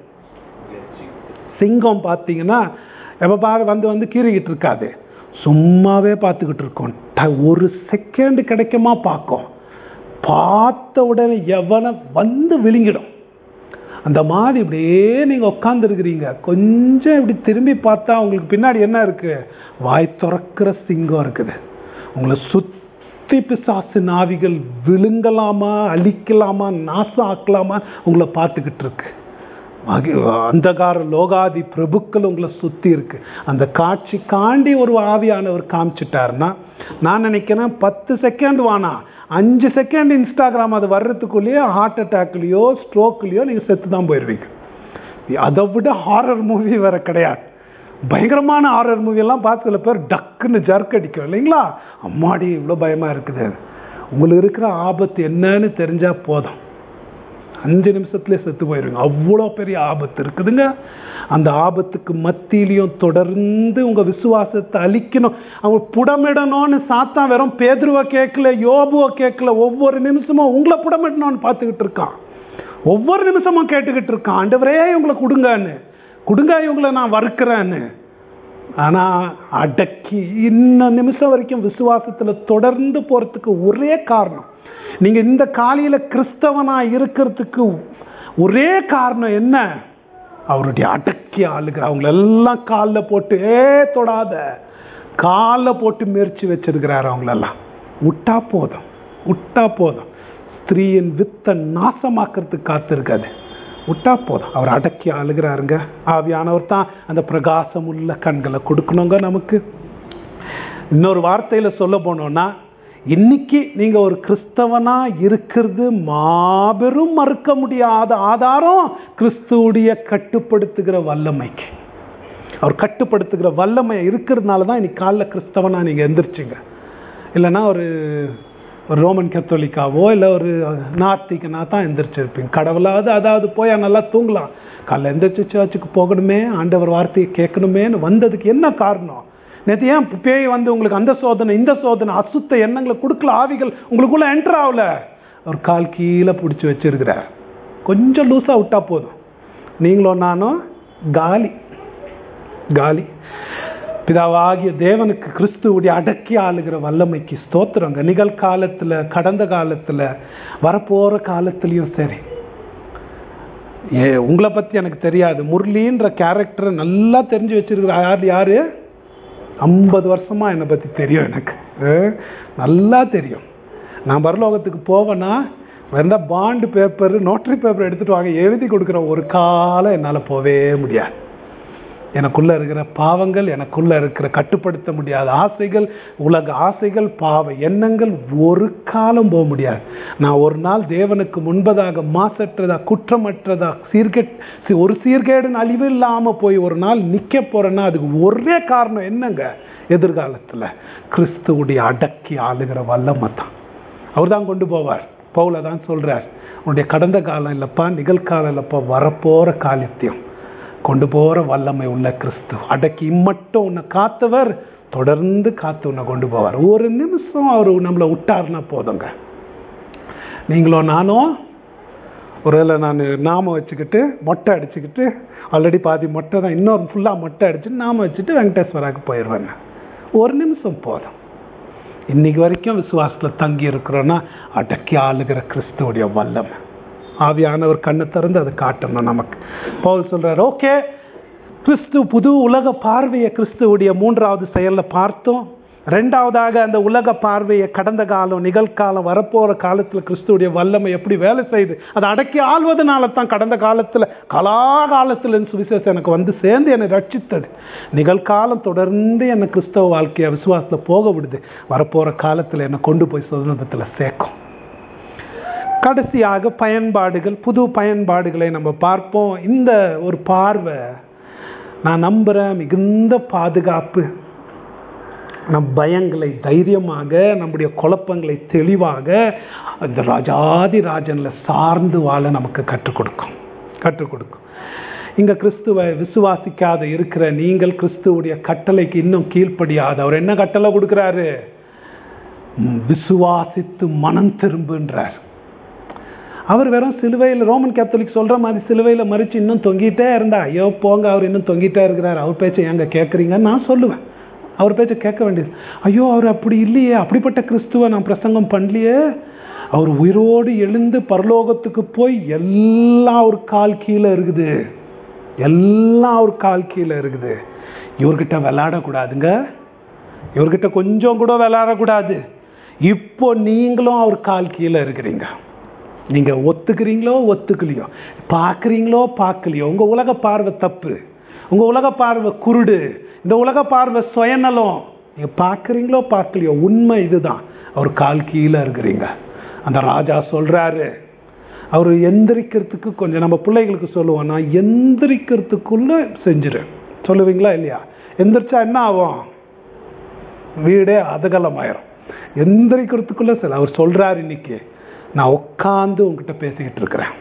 S1: சிங்கம் பார்த்தீங்கன்னா எப்போ பாரு வந்து வந்து கீறிக்கிட்டு இருக்காது சும்மாவே பார்த்துக்கிட்டு இருக்கோம் ட- ஒரு செகண்ட் கிடைக்குமா பார்க்கும் பார்த்த உடனே எவனை வந்து விழுங்கிடும் அந்த மாதிரி இப்படியே நீங்கள் உட்காந்துருக்கிறீங்க கொஞ்சம் இப்படி திரும்பி பார்த்தா உங்களுக்கு பின்னாடி என்ன இருக்கு வாய் திறக்கிற சிங்கம் இருக்குது உங்களை சுத்தி பிசாசு நாவிகள் விழுங்கலாமா அழிக்கலாமா நாசம் ஆக்கலாமா உங்களை பார்த்துக்கிட்டு இருக்கு மகி- அந்தகார லோகாதி பிரபுக்கள் உங்களை சுத்தி இருக்கு அந்த காட்சி காண்டி ஒரு ஆவியானவர் காமிச்சிட்டாருன்னா நான் நினைக்கிறேன் பத்து செகண்ட் வானா அஞ்சு செகண்ட் இன்ஸ்டாகிராம் அது வர்றதுக்குள்ளேயே ஹார்ட் அட்டாக்லேயோ ஸ்ட்ரோக்லேயோ நீங்கள் செத்து தான் போயிடுவீங்க அதை விட ஹாரர் மூவி வேற கிடையாது பயங்கரமான ஹாரர் மூவி எல்லாம் பார்த்து சில பேர் டக்குன்னு ஜர்க் அடிக்கும் இல்லைங்களா அம்மாடி இவ்வளோ பயமா இருக்குது உங்களுக்கு இருக்கிற ஆபத்து என்னன்னு தெரிஞ்சா போதும் அஞ்சு நிமிஷத்துலேயே செத்து போயிடுவீங்க அவ்வளோ பெரிய ஆபத்து இருக்குதுங்க அந்த ஆபத்துக்கு மத்தியிலையும் தொடர்ந்து உங்கள் விசுவாசத்தை அழிக்கணும் அவங்க புடமிடணும்னு சாத்தா வெறும் பேதுருவை கேட்கல யோபுவை கேட்கல ஒவ்வொரு நிமிஷமும் உங்களை புடமிடணும்னு பார்த்துக்கிட்டு இருக்கான் ஒவ்வொரு நிமிஷமும் கேட்டுக்கிட்டு இருக்கான் ஆண்டவரே இவங்களை கொடுங்கன்னு கொடுங்க இவங்களை நான் வறுக்கிறேன்னு ஆனா அடக்கி இன்ன நிமிஷம் வரைக்கும் விசுவாசத்துல தொடர்ந்து போறதுக்கு ஒரே காரணம் நீங்க இந்த காலையில கிறிஸ்தவனா இருக்கிறதுக்கு ஒரே காரணம் என்ன அவருடைய அடக்கி ஆளுகிற அவங்கள எல்லாம் காலில் போட்டு ஏ தொடாத காலில் போட்டு முயற்சி வச்சிருக்கிறாரு அவங்களெல்லாம் விட்டா போதும் விட்டா போதும் ஸ்திரீயின் வித்தை நாசமாக்கிறதுக்கு காத்திருக்காது விட்டா போதும் அவர் அடக்கி ஆளுகிறாருங்க ஆவியானவர் தான் அந்த பிரகாசம் உள்ள கண்களை கொடுக்கணுங்க நமக்கு இன்னொரு வார்த்தையில சொல்ல போனோம்னா இன்னைக்கு நீங்க ஒரு கிறிஸ்தவனா இருக்கிறது மாபெரும் மறுக்க முடியாத ஆதாரம் கிறிஸ்துவுடைய கட்டுப்படுத்துகிற வல்லமைக்கு அவர் கட்டுப்படுத்துகிற வல்லமை இருக்கிறதுனால தான் இன்னைக்கு காலைல கிறிஸ்தவனா நீங்க எந்திரிச்சிங்க இல்லைன்னா ஒரு ஒரு ரோமன் கத்தோலிக்காவோ இல்லை ஒரு நாத்திகனா தான் எந்திரிச்சிருப்பீங்க கடவுளாவது அதாவது போய் நல்லா தூங்கலாம் காலைல எந்திரிச்சு சர்ச்சுக்கு போகணுமே ஆண்டவர் வார்த்தையை கேட்கணுமேன்னு வந்ததுக்கு என்ன காரணம் நேற்று ஏன் பேய் வந்து உங்களுக்கு அந்த சோதனை இந்த சோதனை அசுத்த எண்ணங்களை கொடுக்கல ஆவிகள் உங்களுக்குள்ள என்டர் ஆகல ஒரு கால் கீழே பிடிச்சி வச்சிருக்கிறார் கொஞ்சம் லூஸா விட்டா போதும் நீங்களும் நானும் காலி காலி பிதாவாகிய தேவனுக்கு கிறிஸ்துவுடைய அடக்கி ஆளுகிற வல்லமைக்கு ஸ்தோத்திரங்க நிகழ்காலத்துல கடந்த காலத்துல வரப்போற காலத்துலயும் சரி ஏ உங்களை பத்தி எனக்கு தெரியாது முரளின்ற கேரக்டரை நல்லா தெரிஞ்சு வச்சிருக்கிற யார் யாரு ஐம்பது வருஷமா என்னை பத்தி தெரியும் எனக்கு அஹ், நல்லா தெரியும் நான் பரலோகத்துக்கு போவேன்னா வேற பாண்டு பேப்பர் நோட்டரி பேப்பர் எடுத்துட்டு வாங்க எழுதி கொடுக்குற ஒரு காலம் என்னால் போவே முடியாது எனக்குள்ள இருக்கிற பாவங்கள் எனக்குள்ள இருக்கிற கட்டுப்படுத்த முடியாத ஆசைகள் உலக ஆசைகள் பாவ எண்ணங்கள் ஒரு காலம் போக முடியாது நான் ஒரு நாள் தேவனுக்கு முன்பதாக மாசற்றதா குற்றமற்றதா சீர்கெட் சி- ஒரு சீர்கேடு அழிவு இல்லாம போய் ஒரு நாள் நிக்க போறேன்னா அதுக்கு ஒரே காரணம் என்னங்க எதிர்காலத்துல கிறிஸ்துவுடைய அடக்கி ஆளுகிற வல்லமை தான் அவர் தான் கொண்டு போவார் பவுல தான் சொல்றார் உன்னுடைய கடந்த காலம் இல்லப்பா நிகழ்காலம் இல்லப்பா வரப்போற காலத்தையும் கொண்டு போற வல்லமை உள்ள கிறிஸ்து அடக்கி இம்மட்டும் உன்னை காத்தவர் தொடர்ந்து காத்து உன்னை கொண்டு போவார் ஒரு நிமிஷம் அவர் நம்மளை விட்டாருன்னா போதுங்க நீங்களும் நானும் ஒருவேளை நான் நாம வச்சுக்கிட்டு மொட்டை அடிச்சுக்கிட்டு ஆல்ரெடி பாதி மொட்டை தான் இன்னொரு ஃபுல்லாக மொட்டை அடிச்சுட்டு நாம வச்சுட்டு வெங்கடேஸ்வராக்கு போயிடுவேங்க ஒரு நிமிஷம் போதும் இன்னைக்கு வரைக்கும் விசுவாசத்தில் தங்கி இருக்கிறோன்னா அடக்கி ஆளுகிற கிறிஸ்துவுடைய வல்லமை ஆவியானவர் கண்ணை திறந்து அதை காட்டணும் நமக்கு பவுல் சொல்றாரு ஓகே கிறிஸ்து புது உலக பார்வையை கிறிஸ்துவுடைய மூன்றாவது செயல்ல பார்த்தோம் ரெண்டாவதாக அந்த உலக பார்வையை கடந்த காலம் நிகழ்காலம் வரப்போற காலத்துல கிறிஸ்துவுடைய வல்லமை எப்படி வேலை செய்யுது அதை அடக்கி ஆள்வதனால தான் கடந்த காலத்துல கலாகாலத்துல சுவிசேஷம் எனக்கு வந்து சேர்ந்து என்னை ரட்சித்தது நிகழ்காலம் தொடர்ந்து என்னை கிறிஸ்தவ வாழ்க்கையை விசுவாசத்துல போக விடுது வரப்போற காலத்துல என்னை கொண்டு போய் சுதந்திரத்துல சேர்க்கும் கடைசியாக பயன்பாடுகள் புது பயன்பாடுகளை நம்ம பார்ப்போம் இந்த ஒரு பார்வை நான் நம்புகிறேன் மிகுந்த பாதுகாப்பு நம் பயங்களை தைரியமாக நம்முடைய குழப்பங்களை தெளிவாக அந்த ராஜாதி ராஜனில் சார்ந்து வாழ நமக்கு கற்றுக் கொடுக்கும் கற்றுக் கொடுக்கும் இங்க கிறிஸ்துவை விசுவாசிக்காத இருக்கிற நீங்கள் கிறிஸ்துவுடைய கட்டளைக்கு இன்னும் கீழ்ப்படியாத அவர் என்ன கட்டளை கொடுக்கிறாரு ம், விசுவாசித்து மனம் திரும்புன்றார் அவர் வெறும் சிலுவையில் ரோமன் கேத்தலிக் சொல்ற மாதிரி சிலுவையில் மறிச்சு இன்னும் தொங்கிட்டே இருந்தா ஐயோ போங்க அவர் இன்னும் தொங்கிட்டே இருக்கிறார் அவர் பேச்சை ஏங்க கேட்குறீங்கன்னு நான் சொல்லுவேன் அவர் பேச்சை கேட்க வேண்டியது ஐயோ அவர் அப்படி இல்லையே அப்படிப்பட்ட கிறிஸ்துவை நான் பிரசங்கம் பண்ணலையே அவர் உயிரோடு எழுந்து பரலோகத்துக்கு போய் எல்லாம் ஒரு கால் கீழே இருக்குது எல்லாம் ஒரு கால் கீழே இருக்குது இவர்கிட்ட விளையாடக்கூடாதுங்க இவர்கிட்ட கொஞ்சம் கூட விளையாடக்கூடாது இப்போ நீங்களும் அவர் கால் கீழே இருக்கிறீங்க நீங்க ஒத்துக்கிறீங்களோ ஒத்துக்கலையோ பார்க்குறீங்களோ பார்க்கலையோ உங்க உலக பார்வை தப்பு உங்க உலக பார்வை குருடு இந்த உலக பார்வை சுயநலம் நீங்க பார்க்குறீங்களோ பார்க்கலையோ உண்மை இதுதான் அவர் கால் கீழே இருக்கிறீங்க அந்த ராஜா சொல்றாரு அவர் எந்திரிக்கிறதுக்கு கொஞ்சம் நம்ம பிள்ளைகளுக்கு சொல்லுவோம் நான் எந்திரிக்கிறதுக்குள்ள செஞ்சிரு சொல்லுவீங்களா இல்லையா எந்திரிச்சா என்ன ஆகும் வீடே அதகலமாயிரும் எந்திரிக்கிறதுக்குள்ள சில அவர் சொல்றாரு இன்னைக்கு நான் உட்காந்து உங்ககிட்ட பேசிக்கிட்டு இருக்கிறேன்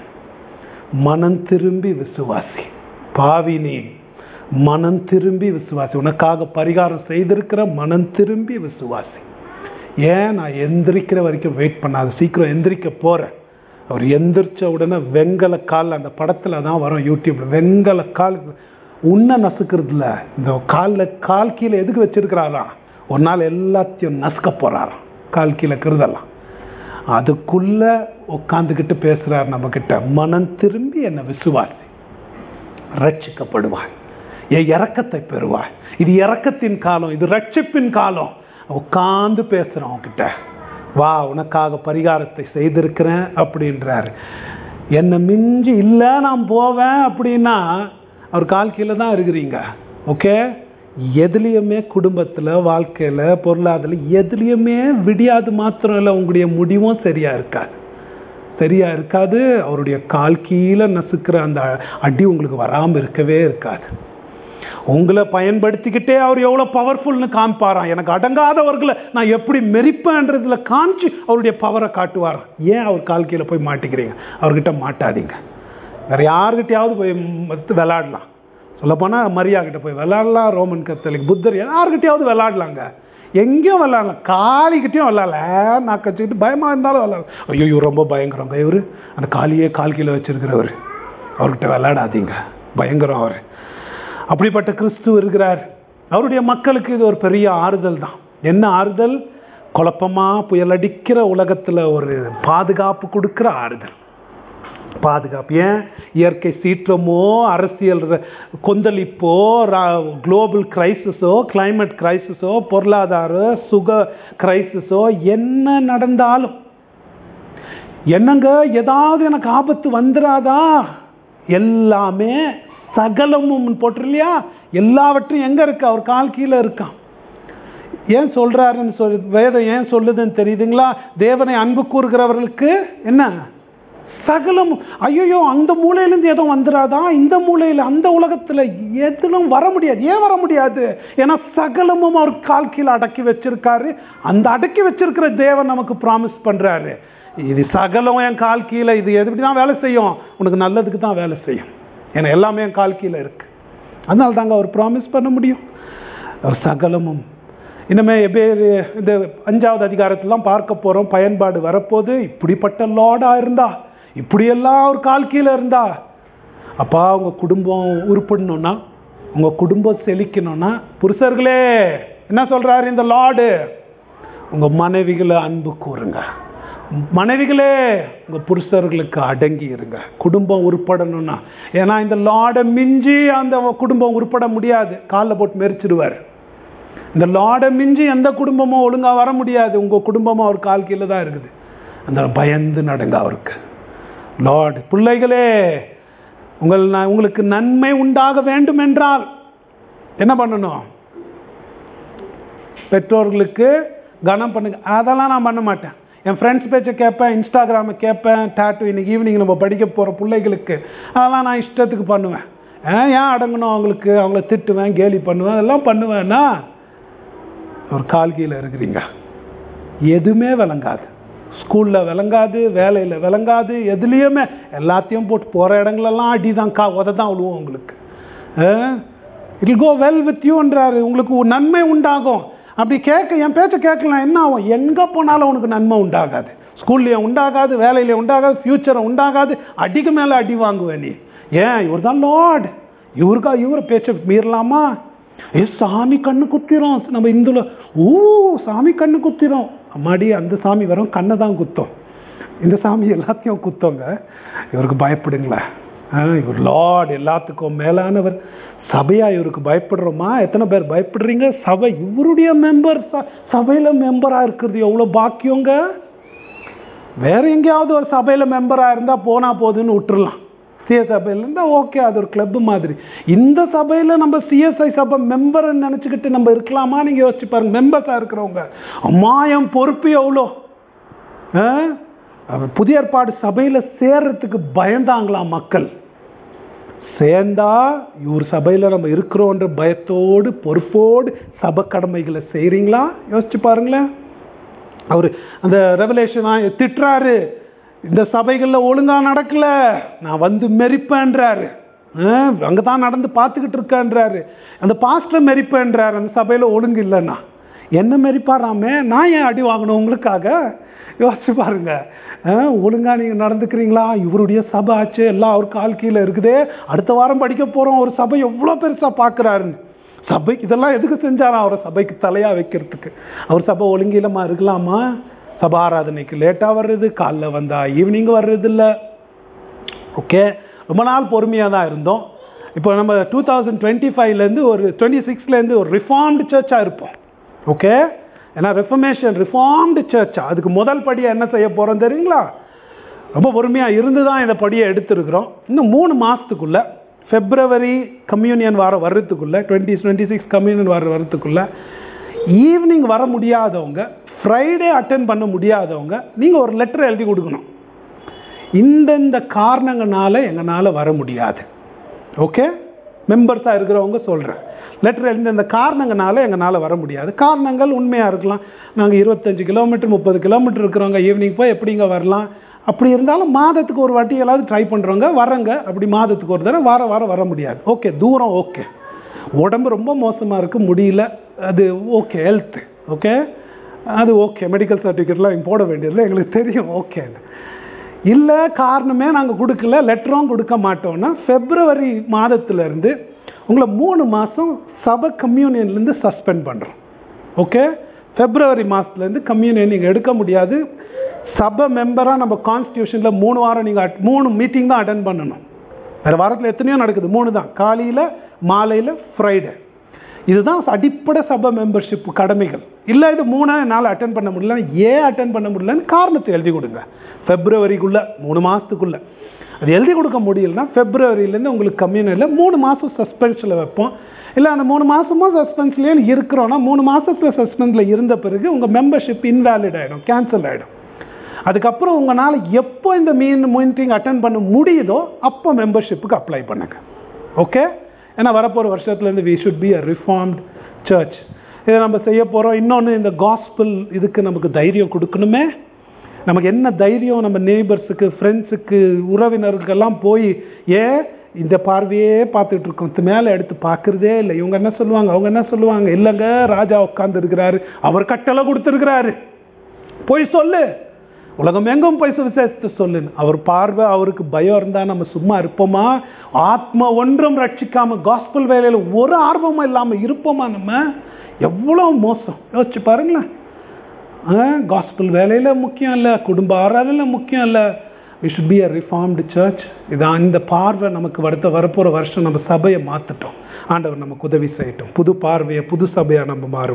S1: மனம் திரும்பி விசுவாசி பாவி நீ மனம் திரும்பி விசுவாசி உனக்காக பரிகாரம் செய்திருக்கிற மனம் திரும்பி விசுவாசி ஏன் நான் எந்திரிக்கிற வரைக்கும் வெயிட் பண்ணாத சீக்கிரம் எந்திரிக்க போறேன் அவர் எந்திரிச்ச உடனே வெங்கல கால் அந்த படத்துல தான் வரும் யூடியூப்ல வெங்கல கால் உன்னை நசுக்கிறதுல இந்த காலில் கால் கீழே எதுக்கு வச்சிருக்கிறாராம் ஒரு நாள் எல்லாத்தையும் நசுக்க போறாராம் கால் கீழே கருதலாம் அதுக்குள்ள உட்காந்துக்கிட்டு பேசுறார் நம்ம கிட்ட மனம் திரும்பி என்ன விசுவாசி ரட்சிக்கப்படுவாய் என் இறக்கத்தை பெறுவாய் இது இறக்கத்தின் காலம் இது ரட்சிப்பின் காலம் உட்காந்து பேசுறோம் அவன்கிட்ட வா உனக்காக பரிகாரத்தை செய்திருக்கிறேன் அப்படின்றாரு என்னை மிஞ்சி இல்லை நான் போவேன் அப்படின்னா அவர் கால் கீழே தான் இருக்கிறீங்க ஓகே எதுலேயுமே குடும்பத்தில் வாழ்க்கையில் பொருளாதாரம் எதுலேயுமே விடியாது மாத்திரம் இல்லை உங்களுடைய முடிவும் சரியா இருக்காது சரியா இருக்காது அவருடைய கால் கீழே நசுக்கிற அந்த அடி உங்களுக்கு வராமல் இருக்கவே இருக்காது உங்களை பயன்படுத்திக்கிட்டே அவர் எவ்வளோ பவர்ஃபுல்னு காமிப்பாராம் எனக்கு அடங்காதவர்களை நான் எப்படி மெரிப்பேன்றதுல காமிச்சு அவருடைய பவரை காட்டுவார் ஏன் அவர் கால் கீழே போய் மாட்டிக்கிறீங்க அவர்கிட்ட மாட்டாதீங்க வேற யாருக்கிட்டையாவது போய் மத்து விளையாடலாம் சொல்லப்போனால் மரியா கிட்ட போய் விளையாடலாம் ரோமன் கத்தலிக் புத்தர் யாருக்கிட்டையாவது விளையாடலாங்க எங்கேயும் விளையாடலாம் காலிக்கிட்டையும் விளையாடல நான் கச்சுக்கிட்டு பயமாக இருந்தாலும் விளையாடலாம் ஐயோ இவர் ரொம்ப பயங்கரங்க இவர் அந்த காலியே கால் கீழே வச்சிருக்கிறவர் அவர்கிட்ட விளையாடாதீங்க பயங்கரம் அவர் அப்படிப்பட்ட கிறிஸ்து இருக்கிறார் அவருடைய மக்களுக்கு இது ஒரு பெரிய ஆறுதல் தான் என்ன ஆறுதல் குழப்பமா புயல் அடிக்கிற உலகத்துல ஒரு பாதுகாப்பு கொடுக்கிற ஆறுதல் பாதுகாப்பு ஏன் இயற்கை சீற்றமோ அரசியல் ர- கொந்தளிப்போ குளோபல் கிரைசிஸோ climate கிரைசிஸோ பொருளாதார சுக கிரைசிஸோ என்ன நடந்தாலும் என்னங்க ஏதாவது எனக்கு ஆபத்து வந்துராதா எல்லாமே சகலமும் போட்டு இல்லையா எல்லாவற்றையும் எங்க இருக்கு அவர் கால் கீழே இருக்கான் ஏன் சொல்றாருன்னு சொல்லி வேதம் ஏன் சொல்லுதுன்னு தெரியுதுங்களா தேவனை அன்பு கூறுகிறவர்களுக்கு என்ன சகலம் ஐயோ அந்த மூலையிலேருந்து எதுவும் வந்துடாதா இந்த மூலையில் அந்த உலகத்துல எதிலும் வர முடியாது ஏன் வர முடியாது ஏன்னா சகலமும் அவர் கால் கீழே அடக்கி வச்சிருக்காரு அந்த அடக்கி வச்சிருக்கிற தேவன் நமக்கு ப்ராமிஸ் பண்றாரு இது சகலம் என் கால் கீழே இது எப்படி தான் வேலை செய்யும் உனக்கு நல்லதுக்கு தான் வேலை செய்யும் ஏன்னா எல்லாமே என் கால் கீழே இருக்கு அதனால தாங்க அவர் ப்ராமிஸ் பண்ண முடியும் அவர் சகலமும் இனிமே எபேரு இந்த அஞ்சாவது அதிகாரத்திலாம் பார்க்க போறோம் பயன்பாடு வரப்போது இப்படிப்பட்ட லார்டா இருந்தா இப்படியெல்லாம் ஒரு கால் கீழே இருந்தா அப்பா உங்க குடும்பம் உருப்படணும்னா உங்க குடும்பம் செழிக்கணும்னா புருஷர்களே என்ன சொல்றாரு இந்த லார்டு உங்க மனைவிகளை அன்பு கூறுங்க மனைவிகளே உங்க புருஷர்களுக்கு அடங்கி இருங்க குடும்பம் உருப்படணும்னா ஏன்னா இந்த லார்டை மிஞ்சி அந்த குடும்பம் உருப்பட முடியாது காலில் போட்டு மெரிச்சிடுவார் இந்த லார்டை மிஞ்சி எந்த குடும்பமும் ஒழுங்கா வர முடியாது உங்க குடும்பமும் அவர் கால் கீழே தான் இருக்குது அந்த பயந்து நடங்க அவருக்கு லார்ட் பிள்ளைகளே உங்கள் ந- உங்களுக்கு நன்மை உண்டாக வேண்டும் என்றால் என்ன பண்ணணும் பெற்றோர்களுக்கு கனம் பண்ணுங்க அதெல்லாம் நான் பண்ண மாட்டேன் என் ஃப்ரெண்ட்ஸ் பேச்சை கேட்பேன் இன்ஸ்டாகிராமை கேட்பேன் டேட்டு இன்னைக்கு ஈவினிங் நம்ம படிக்க போகிற பிள்ளைகளுக்கு அதெல்லாம் நான் இஷ்டத்துக்கு பண்ணுவேன் ஏன் ஏன் அடங்கணும் அவங்களுக்கு அவங்கள திட்டுவேன் கேலி பண்ணுவேன் அதெல்லாம் பண்ணுவேன்னா ஒரு கால் கீழே இருக்கிறீங்க எதுவுமே விளங்காது ஸ்கூலில் விளங்காது வேலையில் விளங்காது எதுலேயுமே எல்லாத்தையும் போட்டு போகிற இடங்களெல்லாம் அடி தான் கா உத தான் விழுவோம் உங்களுக்கு இட் கோ வெல் வித் யூன்றாரு உங்களுக்கு ஒரு நன்மை உண்டாகும் அப்படி கேட்க என் பேச்சை கேட்கலாம் என்ன ஆகும் எங்கே போனாலும் உனக்கு நன்மை உண்டாகாது ஸ்கூல்லையும் உண்டாகாது வேலையில உண்டாகாது ஃப்யூச்சரை உண்டாகாது அடிக்கு மேலே அடி வாங்குவேன் நீ ஏன் இவர் தான் லார்ட் இவருக்கா இவரை பேச்சை மீறலாமா ஏ சாமி கண்ணு குத்திரும் நம்ம இந்துல ஓ சாமி கண்ணு குத்திரும் அம்மாடி அந்த சாமி வரும் கண்ணை தான் குத்தும் இந்த சாமி எல்லாத்தையும் குத்தோங்க இவருக்கு பயப்படுங்களேன் ஆ, இவர் லார்ட் எல்லாத்துக்கும் மேலானவர் சபையா இவருக்கு பயப்படுறோமா எத்தனை பேர் பயப்படுறீங்க சபை இவருடைய மெம்பர் சபையில மெம்பரா இருக்கிறது எவ்வளவு பாக்கியங்க வேற எங்கேயாவது ஒரு சபையில மெம்பரா இருந்தா போனா போதுன்னு விட்டுறலாம் சிஎஸ்ஐபியில் இருந்தால் ஓகே அது ஒரு கிளப் மாதிரி இந்த சபையில் நம்ம சிஎஸ்ஐ சபை மெம்பர்னு நினச்சிக்கிட்டு நம்ம இருக்கலாமா நீங்கள் யோசிச்சு பாருங்க மெம்பர்ஸாக இருக்கிறவங்க அம்மா என் பொறுப்பு எவ்வளோ ஆ? அவர் புதிய ஏற்பாடு சபையில் சேர்றதுக்கு பயந்தாங்களாம் மக்கள் சேர்ந்தா இவர் சபையில் நம்ம இருக்கிறோன்ற பயத்தோடு பொறுப்போடு சபை கடமைகளை செய்கிறீங்களா யோசிச்சு பாருங்களேன் அவர் அந்த ரெவலேஷனா திட்டுறாரு இந்த சபைகளில் ஒழுங்கா நடக்கல நான் வந்து மெரிப்பேன்றாரு அங்கே தான் நடந்து பார்த்துக்கிட்டு இருக்கேன்றாரு அந்த பாஸ்டர் மெரிப்பேன்றாரு அந்த சபையில் ஒழுங்கு இல்லைன்னா என்ன மெரிப்பாராமே நான் ஏன் அடி வாங்கணும் உங்களுக்காக யோசிச்சு பாருங்க ஆ, ஒழுங்கா நீங்கள் நடந்துக்கிறீங்களா இவருடைய சபை ஆச்சு எல்லாம் அவர் கால் கீழே இருக்குதே அடுத்த வாரம் படிக்க போகிறோம் ஒரு சபை எவ்வளோ பெருசாக பார்க்குறாருன்னு சபை இதெல்லாம் எதுக்கு செஞ்சாராம் அவரை சபைக்கு தலையாக வைக்கிறதுக்கு அவர் சபை ஒழுங்கிலமா இருக்கலாமா சபை ஆராதனைக்கு லேட்டாக வர்றது காலைல வந்தா ஈவினிங் வர்றது இல்லை ஓகே ரொம்ப நாள் பொறுமையாக தான் இருந்தோம் இப்போ நம்ம டூ தௌசண்ட் டுவெண்ட்டி ஃபைவ்லேருந்து ஒரு டுவெண்ட்டி சிக்ஸ்லேருந்து ஒரு ரிஃபார்ம்டு சர்ச்சாக இருப்போம் ஓகே ஏன்னா ரிஃபர்மேஷன் ரிஃபார்ம்டு சர்ச் அதுக்கு முதல் படியை என்ன செய்ய போகிறோம் தெரியுங்களா ரொம்ப பொறுமையாக இருந்து தான் இந்த படியை எடுத்திருக்கிறோம் இன்னும் மூணு மாதத்துக்குள்ள ஃபெப்ரவரி கம்யூனியன் வாரம் வர்றதுக்குள்ள டுவெண்ட்டி டுவெண்ட்டி சிக்ஸ் கம்யூனியன் வாரம் வர்றதுக்குள்ள ஈவினிங் வர முடியாதவங்க ஃப்ரைடே அட்டன் பண்ண முடியாதவங்க நீங்கள் ஒரு லெட்டர் எழுதி கொடுக்கணும் இந்தந்த காரணங்களால எங்களால் வர முடியாது ஓகே மெம்பர்ஸாக இருக்கிறவங்க சொல்கிறேன் லெட்டர் எழுதி இந்த காரணங்களால எங்களால் வர முடியாது காரணங்கள் உண்மையாக இருக்கலாம் நாங்கள் இருபத்தஞ்சு கிலோமீட்டர் முப்பது கிலோமீட்டர் இருக்கிறவங்க ஈவினிங் போய் எப்படிங்க வரலாம் அப்படி இருந்தாலும் மாதத்துக்கு ஒரு வாட்டி எல்லாவது ட்ரை பண்ணுறவங்க வரங்க அப்படி மாதத்துக்கு ஒரு தடவை வார வாரம் வர முடியாது ஓகே தூரம் ஓகே உடம்பு ரொம்ப மோசமாக இருக்குது முடியல அது ஓகே ஹெல்த்து ஓகே அது ஓகே மெடிக்கல் சர்டிஃபிகேட்லாம் இங்கே போட வேண்டியதில்லை எங்களுக்கு தெரியும் ஓகே இல்லை காரணமே நாங்கள் கொடுக்கல லெட்டரும் கொடுக்க மாட்டோம்னா ஃபெப்ரவரி மாதத்துலேருந்து உங்களை மூணு மாதம் சபை கம்யூனியன்லேருந்து சஸ்பெண்ட் பண்ணுறோம் ஓகே ஃபெப்ரவரி மாதத்துலேருந்து கம்யூனியன் நீங்கள் எடுக்க முடியாது சபை மெம்பராக நம்ம கான்ஸ்டியூஷனில் மூணு வாரம் நீங்கள் மூணு மீட்டிங் தான் அட்டன் பண்ணணும் வேறு வாரத்தில் எத்தனையோ நடக்குது மூணு தான் காலையில் மாலையில் ஃப்ரைடே இதுதான் அடிப்படை சபை மெம்பர்ஷிப் கடமைகள் இல்லை இது மூணு நாள் அட்டன் பண்ண முடியல ஏன் அட்டன் பண்ண முடியலன்னு காரணத்தை எழுதி கொடுங்க ஃபெப்ரவரிக்குள்ளே மூணு மாதத்துக்குள்ளே அது எழுதி கொடுக்க முடியலன்னா ஃபெப்ரவரியிலேருந்து உங்களுக்கு கம்யூனியில் மூணு மாதம் சஸ்பென்ஸில் வைப்போம் இல்லை அந்த மூணு மாதமும் சஸ்பென்ஸ்லேயே இருக்கிறோன்னா மூணு மாதத்தில் சஸ்பென்ஸில் இருந்த பிறகு உங்கள் மெம்பர்ஷிப் இன்வேலிட் ஆகிடும் கேன்சல் ஆகிடும் அதுக்கப்புறம் உங்களால் எப்போ இந்த மீன் மீட்டிங் அட்டன் பண்ண முடியுதோ அப்போ மெம்பர்ஷிப்புக்கு அப்ளை பண்ணுங்க ஓகே ஏன்னா வரப்போகிற வருஷத்துலேருந்து we should be a reformed church இதை நம்ம செய்ய போகிறோம் இன்னொன்று இந்த காஸ்பிள் இதுக்கு நமக்கு தைரியம் கொடுக்கணுமே நமக்கு என்ன தைரியம் நம்ம நெய்பர்ஸுக்கு ஃப்ரெண்ட்ஸுக்கு உறவினருக்கெல்லாம் போய் ஏன் இந்த பார்வையே பார்த்துட்டு இருக்கோம் இது மேலே எடுத்து பார்க்குறதே இல்லை இவங்க என்ன சொல்லுவாங்க அவங்க என்ன சொல்லுவாங்க இல்லைங்க ராஜா உட்கார்ந்து இருக்கிறாரு அவர் கட்டளை கொடுத்துருக்கிறாரு போய் சொல்லு உலகம் எங்கும் போய் விசேஷத்தை சொல்லுன்னு அவர் பார்வை அவருக்கு பயம் இருந்தா நம்ம சும்மா இருப்போமா ஆத்மா ஒன்றும் ரட்சிக்காம காஸ்பல் வேலையில் ஒரு ஆர்வமும் இல்லாம இருப்போமா நம்ம எவ்வளவு மோசம் யோசிச்சு பாருங்களேன் காஸ்பல் வேலையில முக்கியம் இல்லை குடும்ப ஆறாரில் முக்கியம் இல்லை we should be a reformed church இதான் இந்த பார்வை நமக்கு அடுத்த வரப்போகிற வருஷம் நம்ம சபையை மாற்றிட்டோம் ஆண்டவர் நமக்கு உதவி செய்யட்டும் புது பார்வையை புது சபையாக நம்ம மாறும்